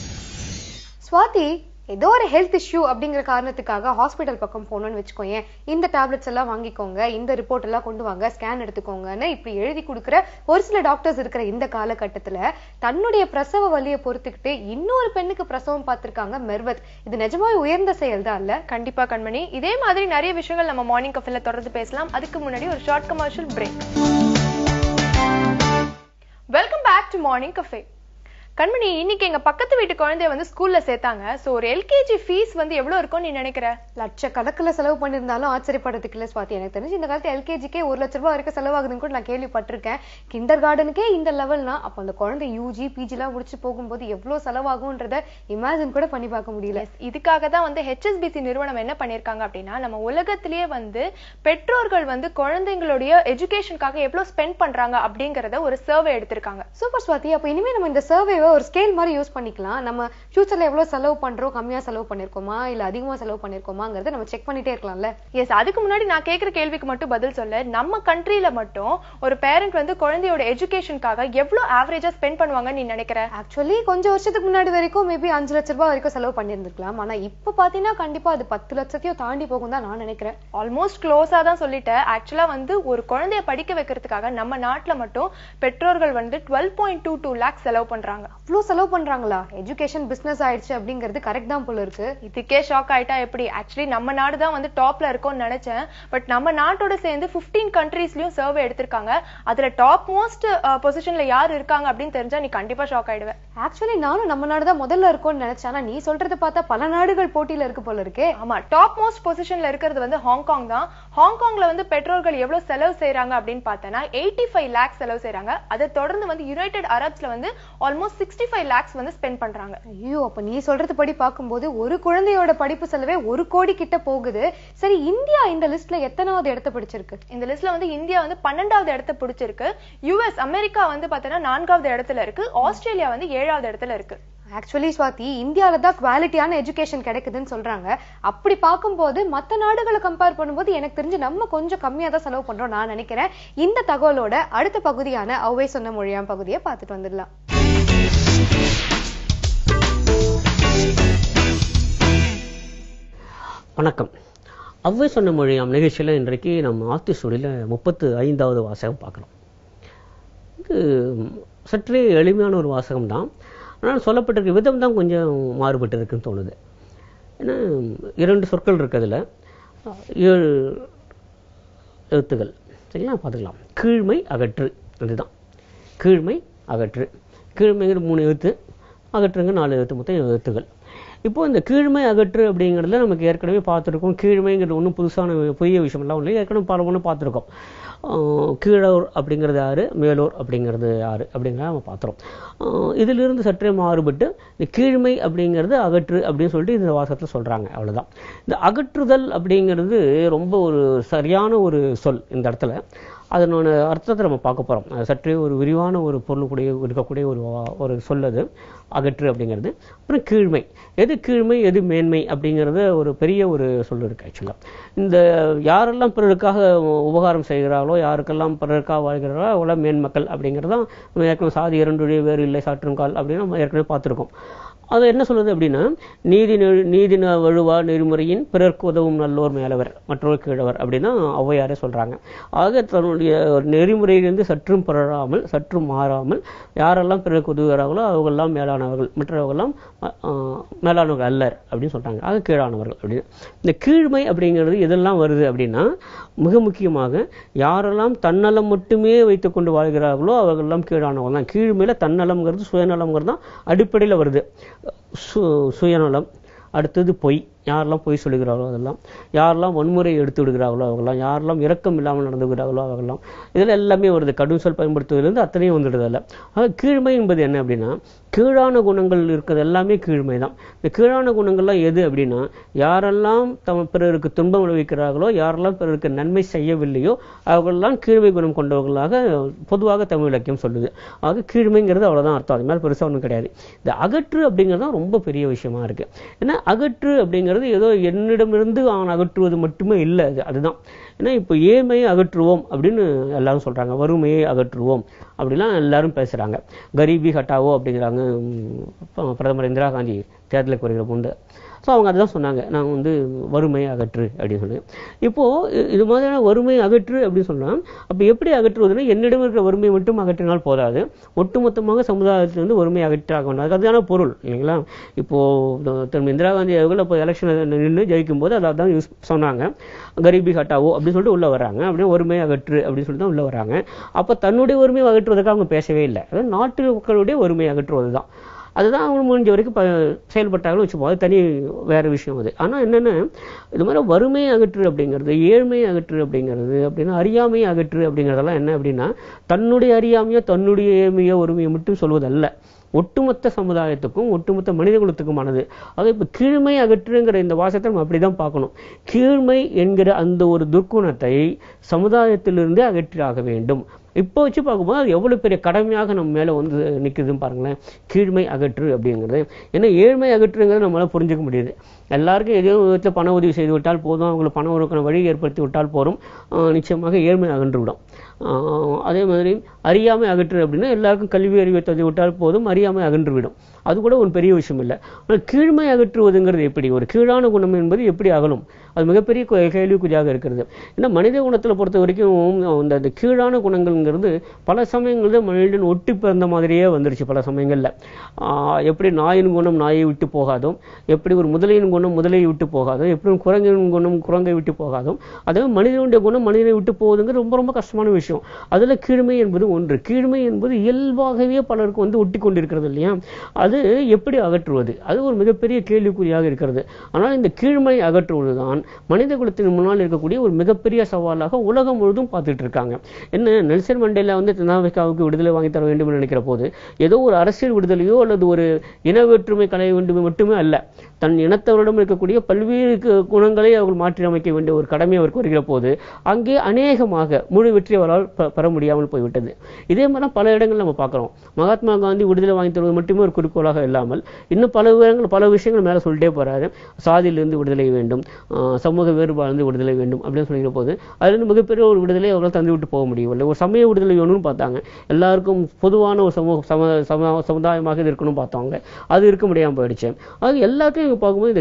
ஸ்வாதி ஏதோ ஒரு ஹெல்த் இஷ்யூ அப்படிங்கிற காரணத்துக்காக ஹாஸ்பிட்டல் பக்கம் போகணும்னு வச்சுக்கோயேன் இந்த டேப்லெட்ஸ் எல்லாம் வாங்கிக்கோங்க இந்த ரிப்போர்ட் எல்லாம் கொண்டு வாங்க ஸ்கேன் எடுத்துக்கோங்கன்னு இப்படி எழுதி கொடுக்குற ஒரு சில டாக்டர்ஸ் இருக்கிற இந்த காலகட்டத்துல தன்னுடைய பிரசவ வலியை பொறுத்துக்கிட்டு இன்னொரு பெண்ணுக்கு பிரசவம் பார்த்திருக்காங்க மெர்வத் இது நிஜமாவே உயர்ந்த செயல் தான் இல்ல கண்டிப்பா கண்மணி இதே மாதிரி நிறைய விஷயங்கள் நம்ம மார்னிங் கஃபில தொடர்ந்து பேசலாம் அதுக்கு முன்னாடி ஒரு short commercial break welcome back to morning cafe Kanmani இன்னைக்கு எங்க பக்கத்து வீட்டு குழந்தைய வந்து ஸ்கூல்ல சேர்த்தாங்க சோ ஒரு எல்கேஜி ஃபீஸ் வந்து எவ்வளவு இருக்கும்னு நீ நினைக்கிற லட்சக்கணக்கில் செலவு பண்ணியிருந்தாலும் ஆச்சரியப்படுறதுக்கு இல்லை ஸ்வாதி எனக்கு தெரிஞ்சு இந்த காலத்து எல்கேஜிக்கே ஒரு லட்ச ரூபாய் வரைக்கும் செலவாகுதுன்னு கூட நான் கேள்விப்பட்டிருக்கேன் கிண்டர் கார்டனுக்கே இந்த லெவல்னா அப்போ அந்த குழந்தை யூஜி பிஜிலாம் முடிச்சு போகும்போது எவ்வளவு செலவாகும்ன்றத இமேஜின் கூட பண்ணி பார்க்க முடியல இதுக்காக தான் வந்து ஹெச்எஸ்பிசி நிறுவனம் என்ன பண்ணிருக்காங்க அப்படின்னா நம்ம உலகத்திலேயே வந்து பெற்றோர்கள் வந்து குழந்தைங்களுடைய எஜுகேஷனுக்காக எவ்வளவு ஸ்பெண்ட் பண்றாங்க அப்படிங்கறத ஒரு சர்வே எடுத்திருக்காங்க சூப்பர் ஸ்வாதி அப்போ இனிமே நம்ம இந்த சர்வேவை ஒரு ஸ்கேல் மாதிரி யூஸ் பண்ணிக்கலாம் நம்ம ஃபியூச்சர்ல எவ்வளவு செலவு பண்றோம் கம்மியா செலவு பண்ணிருக்கோமா இல்ல அதிகமா செலவு பண்ணிருக்கோமாங்கிறத நம்ம செக் பண்ணிட்டே இருக்கலாம்ல எஸ் அதுக்கு முன்னாடி நான் கேக்குற கேள்விக்கு மட்டும் பதில் சொல்ல நம்ம கண்ட்ரில மட்டும் ஒரு பேரண்ட் வந்து குழந்தையோட எஜுகேஷனுக்காக எவ்வளவு ஆவரேஜா ஸ்பெண்ட் பண்ணுவாங்கன்னு நீ நினைக்கிற ஆக்சுவலி கொஞ்சம் வருஷத்துக்கு முன்னாடி வரைக்கும் மேபி அஞ்சு லட்ச ரூபாய் வரைக்கும் செலவு பண்ணியிருந்திருக்கலாம் ஆனா இப்ப பாத்தீங்கன்னா கண்டிப்பா அது பத்து லட்சத்தையும் தாண்டி போகும் தான் நான் நினைக்கிறேன் ஆல்மோஸ்ட் க்ளோஸா தான் சொல்லிட்டேன் ஆக்சுவலா வந்து ஒரு குழந்தைய படிக்க வைக்கிறதுக்காக நம்ம நாட்டுல மட்டும் பெற்றோர்கள் வந்து twelve point two two lakhs செலவு பண்றாங்க அவ்வளவு செலவு பண்றாங்களா எஜுகேஷன் பிசினஸ் ஆயிடுச்சு அப்படிங்கிறது கரெக்ட் தான் போல இருக்கு இதுக்கே ஷாக் ஆயிட்டா எப்படி ஆக்சுவலி நம்ம நாடு தான் வந்து டாப்ல இருக்கோம்னு நினைச்சேன் பட் நம்ம நாட்டோட சேர்ந்து 15 கண்ட்ரீஸ்லயும் சர்வே எடுத்திருக்காங்க அதுல டாப் மோஸ்ட் பொசிஷன்ல யார் இருக்காங்க அப்படின்னு தெரிஞ்சா நீ கண்டிப்பா ஷாக் ஆயிடுவ ஆக்சுவலி நானும் நம்ம நாடு தான் முதல்ல இருக்கோம்னு நினைச்சேன் ஆனா நீ சொல்றத பார்த்தா பல நாடுகள் போட்டியில இருக்கு போல இருக்கே ஆமா டாப் மோஸ்ட் பொசிஷன்ல இருக்கிறது வந்து ஹாங்காங் தான் ஹாங்காங்ல வந்து பெற்றோர்கள் எவ்வளவு செலவு செய்றாங்க அப்படின்னு பார்த்தனா எயிட்டி ஃபைவ் லேக்ஸ் செலவு செய்றாங்க அதை தொடர்ந்து வந்து யுனைடெட் அரப்ஸ்ல வந்து ஆல்மோஸ்ட் சிக்ஸ்டி ஃபைவ் லேக்ஸ் வந்து ஸ்பெண்ட் பண்றாங்க ஐயோ அப்ப நீ சொல்றது படி பார்க்கும்போது ஒரு குழந்தையோட படிப்பு செலவே ஒரு கோடி கிட்ட போகுது சரி இந்தியா இந்த லிஸ்ட்ல எத்தனாவது இடத்த பிடிச்சிருக்கு இந்த லிஸ்ட்ல வந்து இந்தியா வந்து பன்னெண்டாவது இடத்தை பிடிச்சிருக்கு யுஎஸ் அமெரிக்கா வந்து பார்த்தோன்னா நான்காவது இடத்துல இருக்கு ஆஸ்திரேலியா வந்து ஏழாவது இடத்துல இருக்கு ஆக்சுவலி ஸ்வாதி இந்தியால தான் குவாலிட்டியான எஜுகேஷன் கிடைக்குதுன்னு சொல்றாங்க அப்படி பார்க்கும்போது மத்த நாடுகளை கம்பேர் பண்ணும்போது எனக்கு தெரிஞ்சு நம்ம கொஞ்சம் கம்மியா தான் செலவு பண்றோம் நான் நினைக்கிறேன் இந்த தகவலோட அடுத்த பகுதியான அவ்வை சொன்ன மொழியாம் பகுதியை பார்த்துட்டு வந்துடலாம் வணக்கம் அவ்வை சொன்ன மொழியாம் நிகழ்ச்சியில் இன்றைக்கு நம்ம ஆத்தி ஸ்டுடியில் முப்பத்து ஐந்தாவது வாசகம் பார்க்குறோம் இது சற்றே எளிமையான ஒரு வாசகம் தான் ஆனால் சொல்லப்பட்டிருக்க விதம் தான் கொஞ்சம் மாறுபட்டு இருக்குன்னு தோணுது ஏன்னா இரண்டு சொற்கள் இருக்கு அதில் ஏழு எழுத்துகள் சரிங்களா பார்த்துக்கலாம் கீழ்மை அகற்று அதுதான் கீழ்மை அகற்று கீழ்மைங்கிற மூணு எழுத்து அகற்றுங்க நாலு எழுத்து மொத்தம் ஏழு எழுத்துகள் இப்போ இந்த கீழ்மை அகற்று அப்படிங்கிறதுல நமக்கு ஏற்கனவே பார்த்துருக்கோம் கீழ்மைங்கிறது ஒன்றும் புதுசான புதிய விஷயம்லாம் இல்லை ஏற்கனவே பல ஒன்று பார்த்துருக்கோம் ஆஹ் கீழோர் அப்படிங்கிறது யாரு மேலோர் அப்படிங்கிறது யாரு அப்படிங்கிறத நம்ம பார்த்துறோம் ஆஹ் இதிலிருந்து சற்றே மாறுபட்டு இந்த கீழ்மை அப்படிங்கிறது அகற்று அப்படின்னு சொல்லிட்டு இந்த வாசகத்தில் சொல்றாங்க அவ்வளவுதான் இந்த அகற்றுதல் அப்படிங்கிறது ரொம்ப ஒரு சரியான ஒரு சொல் இந்த இடத்துல அதனோட அர்த்தத்தை நம்ம பார்க்க போறோம் அது சற்றே ஒரு விரிவான ஒரு பொருளுக்குடைய இருக்கக்கூடிய ஒரு வா- ஒரு சொல் அது அகற்று அப்படிங்கிறது அப்புறம் கீழ்மை எது கீழ்மை எது மேன்மை அப்படிங்கிறது ஒரு பெரிய ஒரு சொல் இருக்கு ஆக்சுவலாக இந்த யாரெல்லாம் பிறருக்காக உபகாரம் செய்கிறார்களோ யாருக்கெல்லாம் பிறருக்காக வாழ்கிறார்களோ அவங்களாம் மேன்மக்கள் அப்படிங்கிறது தான் நம்ம ஏற்கனவே சாதி இரண்டுடைய வேறு இல்லை சாற்றும் கால் அப்படின்னு நம்ம ஏற்கனவே பார்த்துருக்கோம் அது என்ன சொல்லுது அப்படின்னா நீதி நெ- நீதி ந- வழுவா நெறிமுறையின் பிறர்க்கு உதவும் நல்லோர் மேலவர் மற்றவர் கீழவர் அப்படின்னு ஔவையாரே சொல்றாங்க ஆக தன்னுடைய நெறிமுறையிலிருந்து சற்றும் பிறழாமல் சற்றும் மாறாமல் யாரெல்லாம் பிறருக்கு உதவுகிறார்களோ அவங்கெல்லாம் மேலானவர்கள் மற்றவர்கள்லாம் அஹ், அஹ், மேலானவர்கள் அல்லர் அப்படின்னு சொல்றாங்க ஆக கீழானவர்கள் அப்படின்னு இந்த கீழ்மை அப்படிங்கிறது எதெல்லாம் வருது அப்படின்னா மிக முக்கியமாக யாரெல்லாம் தன்னலம் மட்டுமே வைத்துக்கொண்டு வாழ்கிறார்களோ அவர்களெல்லாம் கீழானவர்கள் தான் கீழ்மையில தன்னலம்ங்கிறது சுயநலம்ங்கிறது தான் அடிப்படையில் வருது சு சுயநலம் அடுத்தது பொய் யாரெல்லாம் பொய் சொல்லுகிறார்களோ அதெல்லாம் யாரெல்லாம் வன்முறை எடுத்து விடுகிறார்களோ அவங்கெல்லாம் யாரெல்லாம் இரக்கம் இல்லாமல் நடந்துகிறார்களோ அவங்கெல்லாம் இதில் எல்லாமே வருது கடும் சொல் பயன்படுத்துவதிலிருந்து அத்தனையும் வந்துடுது அதில் ஆக கீழ்மை என்பது என்ன அப்படின்னா கீழான குணங்கள் இருக்கிறது எல்லாமே கீழ்மை தான் இந்த கீழான குணங்கள்லாம் எது அப்படின்னா யாரெல்லாம் தம் பிறருக்கு துன்பம் விளைவிக்கிறார்களோ யாரெல்லாம் பிறருக்கு நன்மை செய்யவில்லையோ அவர்களெல்லாம் கீழ்மை குணம் கொண்டவர்களாக பொதுவாக தமிழ் இலக்கியம் சொல்லுது ஆக கீழ்மைங்கிறது அவ்வளவுதான் அர்த்தம் அது மேலே பெருசா ஒன்றும் கிடையாது இந்த அகற்று அப்படிங்கிறது தான் ரொம்ப பெரிய விஷயமா இருக்கு ஏன்னா அகற்று அப்படிங்கிறது ஏதோ என்னிடமிருந்து அவன் அகற்றுவது மட்டுமே இல்லை அது அதுதான் ஏன்னா இப்போ ஏமையை அகற்றுவோம் அப்படின்னு எல்லாரும் சொல்றாங்க வறுமையை அகற்றுவோம் அப்படிலாம் எல்லாரும் பேசுறாங்க கரீபி ஹட்டாவோ அப்படிங்கிறாங்க உம், பிரதமர் இந்திரா காந்தி தேர்தலுக்கு வருகிற முன்பு ஸோ அவங்க அதுதான் சொன்னாங்க நான் வந்து வறுமையை அகற்று அப்படின்னு சொல்லி இப்போ இ- இது மாதிரியான வறுமை அகற்று அப்படின்னு சொன்னா அப்போ எப்படி அகற்றுவதுன்னா என்னிடம் இருக்கிற வறுமையை மட்டும் அகற்றினால் போதாது ஒட்டுமொத்தமாக சமுதாயத்திலிருந்து வறுமையை அகற்றாக வேண்டும் அதுக்கு அதுதான பொருள் இல்லைங்களா இப்போ இந்த திரும்ப இந்திரா காந்தி அவர்கள் இப்போ எலெக்ஷன் நின்று ஜெயிக்கும் போது அதை தான் யூஸ் சொன்னாங்க கரீபி ஹட்டாவோ அப்படின்னு சொல்லிட்டு உள்ள வராங்க அப்படியே வறுமையை அகற்று அப்படின்னு சொல்லிட்டு தான் உள்ள வராங்க அப்போ தன்னுடைய வறுமையை அகற்றுவதற்கு அவங்க பேசவே இல்லை அதாவது நாட்டு மக்களுடைய வறுமையை அகற்றுவது தான் அதுதான் அவங்க முடிஞ்ச வரைக்கும் ப செயல்பட்டாங்கன்னு வச்சுப்போம் அது தனி வேற விஷயம் அது ஆனா என்னன்னா இது மாதிரி வறுமை அகற்று அப்படிங்கிறது ஏழ்மை அகற்று அப்படிங்கிறது அப்படின்னா அறியாமை அகற்று அப்படிங்கிறதெல்லாம் என்ன அப்படின்னா தன்னுடைய அறியாமையோ தன்னுடைய ஏழ்மையோ ஒருமையோ மட்டும் சொல்வதல்ல ஒட்டுமொத்த சமுதாயத்துக்கும் ஒட்டுமொத்த மனித குலத்துக்குமானது அது இப்போ கீழ்மை அகற்றுங்கிற இந்த வாசத்தை நம்ம அப்படிதான் பார்க்கணும் கீழ்மை என்கிற அந்த ஒரு துர்க்குணத்தை சமுதாயத்திலிருந்தே அகற்றியாக வேண்டும் இப்போ வச்சு பார்க்கும்போது அது எவ்வளவு பெரிய கடமையாக நம்ம மேல வந்து நிக்குதுன்னு பாருங்களேன் கீழ்மை அகற்று அப்படிங்கிறது ஏன்னா ஏழ்மை அகற்றுங்கிறது நம்மளால புரிஞ்சுக்க முடியுது எல்லாருக்கும் ஏதோ ஒரு விதத்தில் பண உதவி செய்து விட்டால் போதும் அவங்களுக்கு பண உருவாக்கின வழி ஏற்படுத்தி விட்டால் போதும் ஆஹ் நிச்சயமாக ஏழ்மை அகன்று விடும் ஆஹ் அதே மாதிரி அறியாமை அகற்று அப்படின்னா எல்லாருக்கும் கல்வி அறிவை தந்து விட்டால் போதும் அறியாமை அகன்று விடும் அது கூட ஒரு பெரிய விஷயம் இல்லை ஆனால் கீழ்மை அகற்றுவதுங்கிறது எப்படி ஒரு கீழான குணம் என்பது எப்படி அகலும் அது மிகப்பெரிய கு- கேள்விக்குறியாக இருக்கிறது ஏன்னா மனித குணத்தில் பொறுத்த வரைக்கும் அந்த அந்த கீழான குணங்கள்ங்கிறது பல சமயங்களில் மனிதன் ஒட்டி பிறந்த மாதிரியே வந்துருச்சு பல சமயங்களில் எப்படி நாயின் குணம் நாயை விட்டு போகாதோ எப்படி ஒரு முதலையின் குணம் முதலையை விட்டு போகாதோ எப்படி ஒரு குரங்கின் குணம் குரங்கை விட்டு போகாதோ அதே மனிதனுடைய குணம் மனிதனை விட்டு போகுதுங்கிறது ரொம்ப ரொம்ப கஷ்டமான விஷயம் அதுல கீழ்மை என்பது ஒன்று கீழ்மை என்பது இயல்பாகவே பலருக்கு வந்து ஒட்டி கொண்டிருக்கிறது இல்லையா அது எப்படி அகற்றுவது அது ஒரு மிகப்பெரிய கேள்விக்குறியாக இருக்கிறது ஆனால் இந்த கீழ்மை அகற்றுவதுதான் மனித குலத்தின் முன்னால் இருக்கக்கூடிய ஒரு மிகப்பெரிய சவாலாக உலகம் முழுதும் பார்த்துட்டு இருக்காங்க என்ன நெல்சன் மண்டேலா வந்து தென்னாப்பிரிக்காவுக்கு விடுதலை வாங்கி தர வேண்டும் என்று நினைக்கிற போது ஏதோ ஒரு அரசியல் விடுதலையோ அல்லது ஒரு இன வேற்றுமை களைய வேண்டும் மட்டுமே அல்ல தன் இனத்தவரிடம் இருக்கக்கூடிய பல்வேறு கு- குணங்களை அவர்கள் மாற்றி அமைக்க வேண்டிய ஒரு கடமை அவருக்கு வருகிற போது அங்கே அநேகமாக முழு வெற்றி அவரால் பெ- பெற முடியாமல் போய்விட்டது இதே மாதிரி பல இடங்கள் நம்ம பார்க்கிறோம் மகாத்மா காந்தி விடுதலை வாங்கி தருவது மட்டுமே ஒரு குறிக்கோளாக இல்லாமல் இன்னும் பல விவரங்கள் பல விஷயங்கள் மேல சொல்லிட்டே போறாரு சாதியிலிருந்து விடுதலை வேண்டும் ஆஹ் சமூக வேறுபாடு விடுதலை வேண்டும் அப்படின்னு சொல்லிக்கிற போது அதிலிருந்து மிகப்பெரிய ஒரு விடுதலை அவரால் தந்து விட்டு போக முடியவில்லை ஒரு சமய விடுதலை வேணும்னு பார்த்தாங்க எல்லாருக்கும் பொதுவான ஒரு சமூக சம சம- சமுதாயமாக இது இருக்கணும்னு பார்த்தாங்க அது இருக்க முடியாம போயிடுச்சு அது எல்லாத்தையும் இங்க பார்க்கும்போது இந்த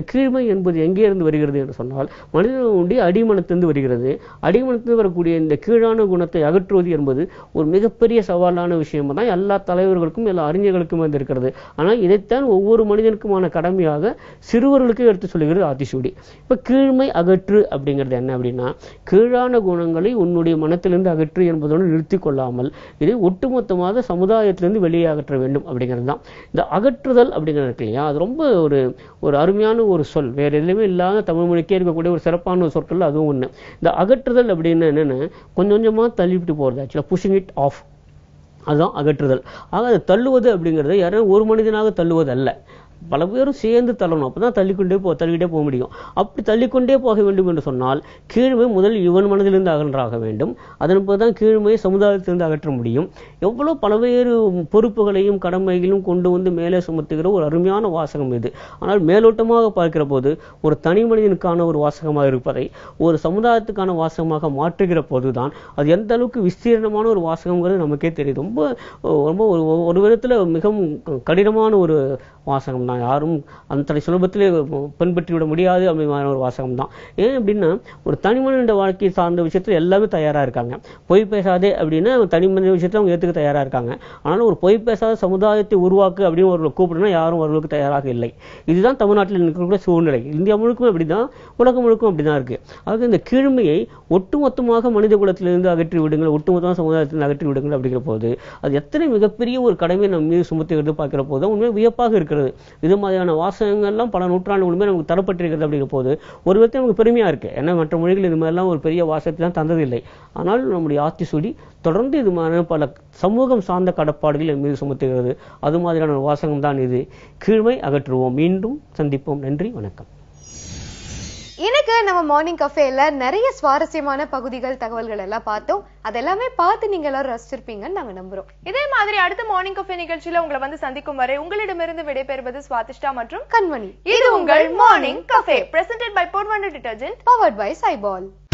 கீழ்மை என்பது எங்கே இருந்து வருகிறது என்று சொன்னால் மனிதனுடைய அடிமனத்திலிருந்து வருகிறது அடிமனத்திலிருந்து வரக்கூடிய இந்த கீழான குணத்தை அகற்றுவது என்பது ஒரு மிகப்பெரிய சவாலான விஷயம் தான் எல்லா தலைவர்களுக்கும் எல்லா அறிஞர்களுக்கும் வந்து இருக்கிறது ஆனால் இதைத்தான் ஒவ்வொரு மனிதனுக்குமான கடமையாக சிறுவர்களுக்கு எடுத்து சொல்லுகிறது ஆத்திசூடி இப்ப கீழ்மை அகற்று அப்படிங்கிறது என்ன அப்படின்னா கீழான குணங்களை உன்னுடைய மனத்திலிருந்து அகற்று என்பதோடு நிறுத்தி கொள்ளாமல் இதை ஒட்டுமொத்தமாக சமுதாயத்திலிருந்து வெளியே அகற்ற வேண்டும் அப்படிங்கிறது தான் இந்த அகற்றுதல் அப்படிங்கிறது இருக்கு இல்லையா அது ரொம்ப ஒரு ஒரு அருமையான ஒரு சொல் வேற எதுலையுமே இல்லாத தமிழ் மொழிக்கே இருக்கக்கூடிய ஒரு சிறப்பான ஒரு சொற்கள் அதுவும் ஒண்ணு இந்த அகற்றுதல் அப்படின்னு என்னன்னு கொஞ்சம் கொஞ்சமா தள்ளிவிட்டு போறது ஆக்சுவலாக புஷிங் இட் ஆஃப் அதுதான் அகற்றுதல் ஆக அதை தள்ளுவது அப்படிங்கிறது யாரும் ஒரு மனிதனாக தள்ளுவது அல்ல பல பேரும் சேர்ந்து தள்ளணும் அப்பதான் தள்ளிக்கொண்டே போ தள்ளிக்கிட்டே போக முடியும் அப்படி தள்ளிக்கொண்டே போக வேண்டும் என்று சொன்னால் கீழ்மை முதல் இவன் மனதிலிருந்து அகன்றாக வேண்டும் அதன் தான் கீழ்மையை சமுதாயத்திலிருந்து அகற்ற முடியும் எவ்வளவு பல்வேறு பொறுப்புகளையும் கடமைகளையும் கொண்டு வந்து மேலே சுமத்துகிற ஒரு அருமையான வாசகம் இது ஆனால் மேலோட்டமாக பார்க்கிற போது ஒரு தனி மனிதனுக்கான ஒரு வாசகமாக இருப்பதை ஒரு சமுதாயத்துக்கான வாசகமாக மாற்றுகிற போதுதான் அது எந்த அளவுக்கு விஸ்தீர்ணமான ஒரு வாசகங்கிறது நமக்கே தெரியுது ரொம்ப ரொம்ப ஒரு ஒரு விதத்துல மிகவும் கடினமான ஒரு வாசகம் தான் யாரும் அந்த சுலபத்திலே பின்பற்றி விட முடியாது அப்படிங்கிற ஒரு வாசகம் தான் ஏன் அப்படின்னா ஒரு தனி மனித வாழ்க்கையை சார்ந்த விஷயத்துல எல்லாமே தயாரா இருக்காங்க பொய் பேசாதே அப்படின்னா தனி மனித விஷயத்துல அவங்க ஏத்துக்க தயாரா இருக்காங்க ஆனாலும் ஒரு பொய் பேசாத சமுதாயத்தை உருவாக்கு அப்படின்னு ஒரு கூப்பிடுனா யாரும் அவர்களுக்கு தயாராக இல்லை இதுதான் தமிழ்நாட்டில் இருக்கக்கூடிய சூழ்நிலை இந்தியா முழுக்கும் அப்படிதான் உலகம் முழுக்கும் அப்படிதான் இருக்கு ஆக இந்த கீழ்மையை ஒட்டுமொத்தமாக மனித குலத்திலிருந்து அகற்றி விடுங்கள் ஒட்டுமொத்தமாக சமுதாயத்திலிருந்து அகற்றி விடுங்கள் அப்படிங்கிற போது அது எத்தனை மிகப்பெரிய ஒரு கடமையை நம்ம மீது சுமத்துகிறது பார்க்கிற போது தான் உண்மையாக வியப்பாக இருக்கிறது இது மாதிரியான வாசகங்கள்லாம் பல நூற்றாண்டுகளுமே நமக்கு தரப்பட்டிருக்கிறது அப்படிங்கிற போது ஒரு விதத்தில் நமக்கு பெருமையா இருக்கு ஏன்னா மற்ற மொழிகள் இது மாதிரிலாம் ஒரு பெரிய வாசகத்தை தான் தந்ததில்லை ஆனால் நம்முடைய ஆத்திசூடி தொடர்ந்து இது மாதிரியான பல சமூகம் சார்ந்த கடப்பாடுகள் என் மீது சுமத்துகிறது அது மாதிரியான ஒரு வாசகம் தான் இது கீழ்மை அகற்றுவோம் மீண்டும் சந்திப்போம் நன்றி வணக்கம் எனக்கு நம்ம மார்னிங் கஃபேல நிறைய சுவாரஸ்யமான பகுதிகள் தகவல்கள் எல்லாம் பார்த்தோம் அதெல்லாமே பார்த்து நீங்க எல்லாரும் ரசிச்சிருப்பீங்கன்னு நாங்க நம்புறோம் இதே மாதிரி அடுத்த மார்னிங் கஃபே நிகழ்ச்சியில உங்களை வந்து சந்திக்கும் வரை உங்களிடமிருந்து விடைபெறுவது சுவாதிஷ்டா மற்றும் கண்மணி இது உங்கள் மார்னிங் கஃபே பிரசன்டட் பை போர்வண்டர் டிட்டர்ஜென்ட் பவர்ட் பை சைபால்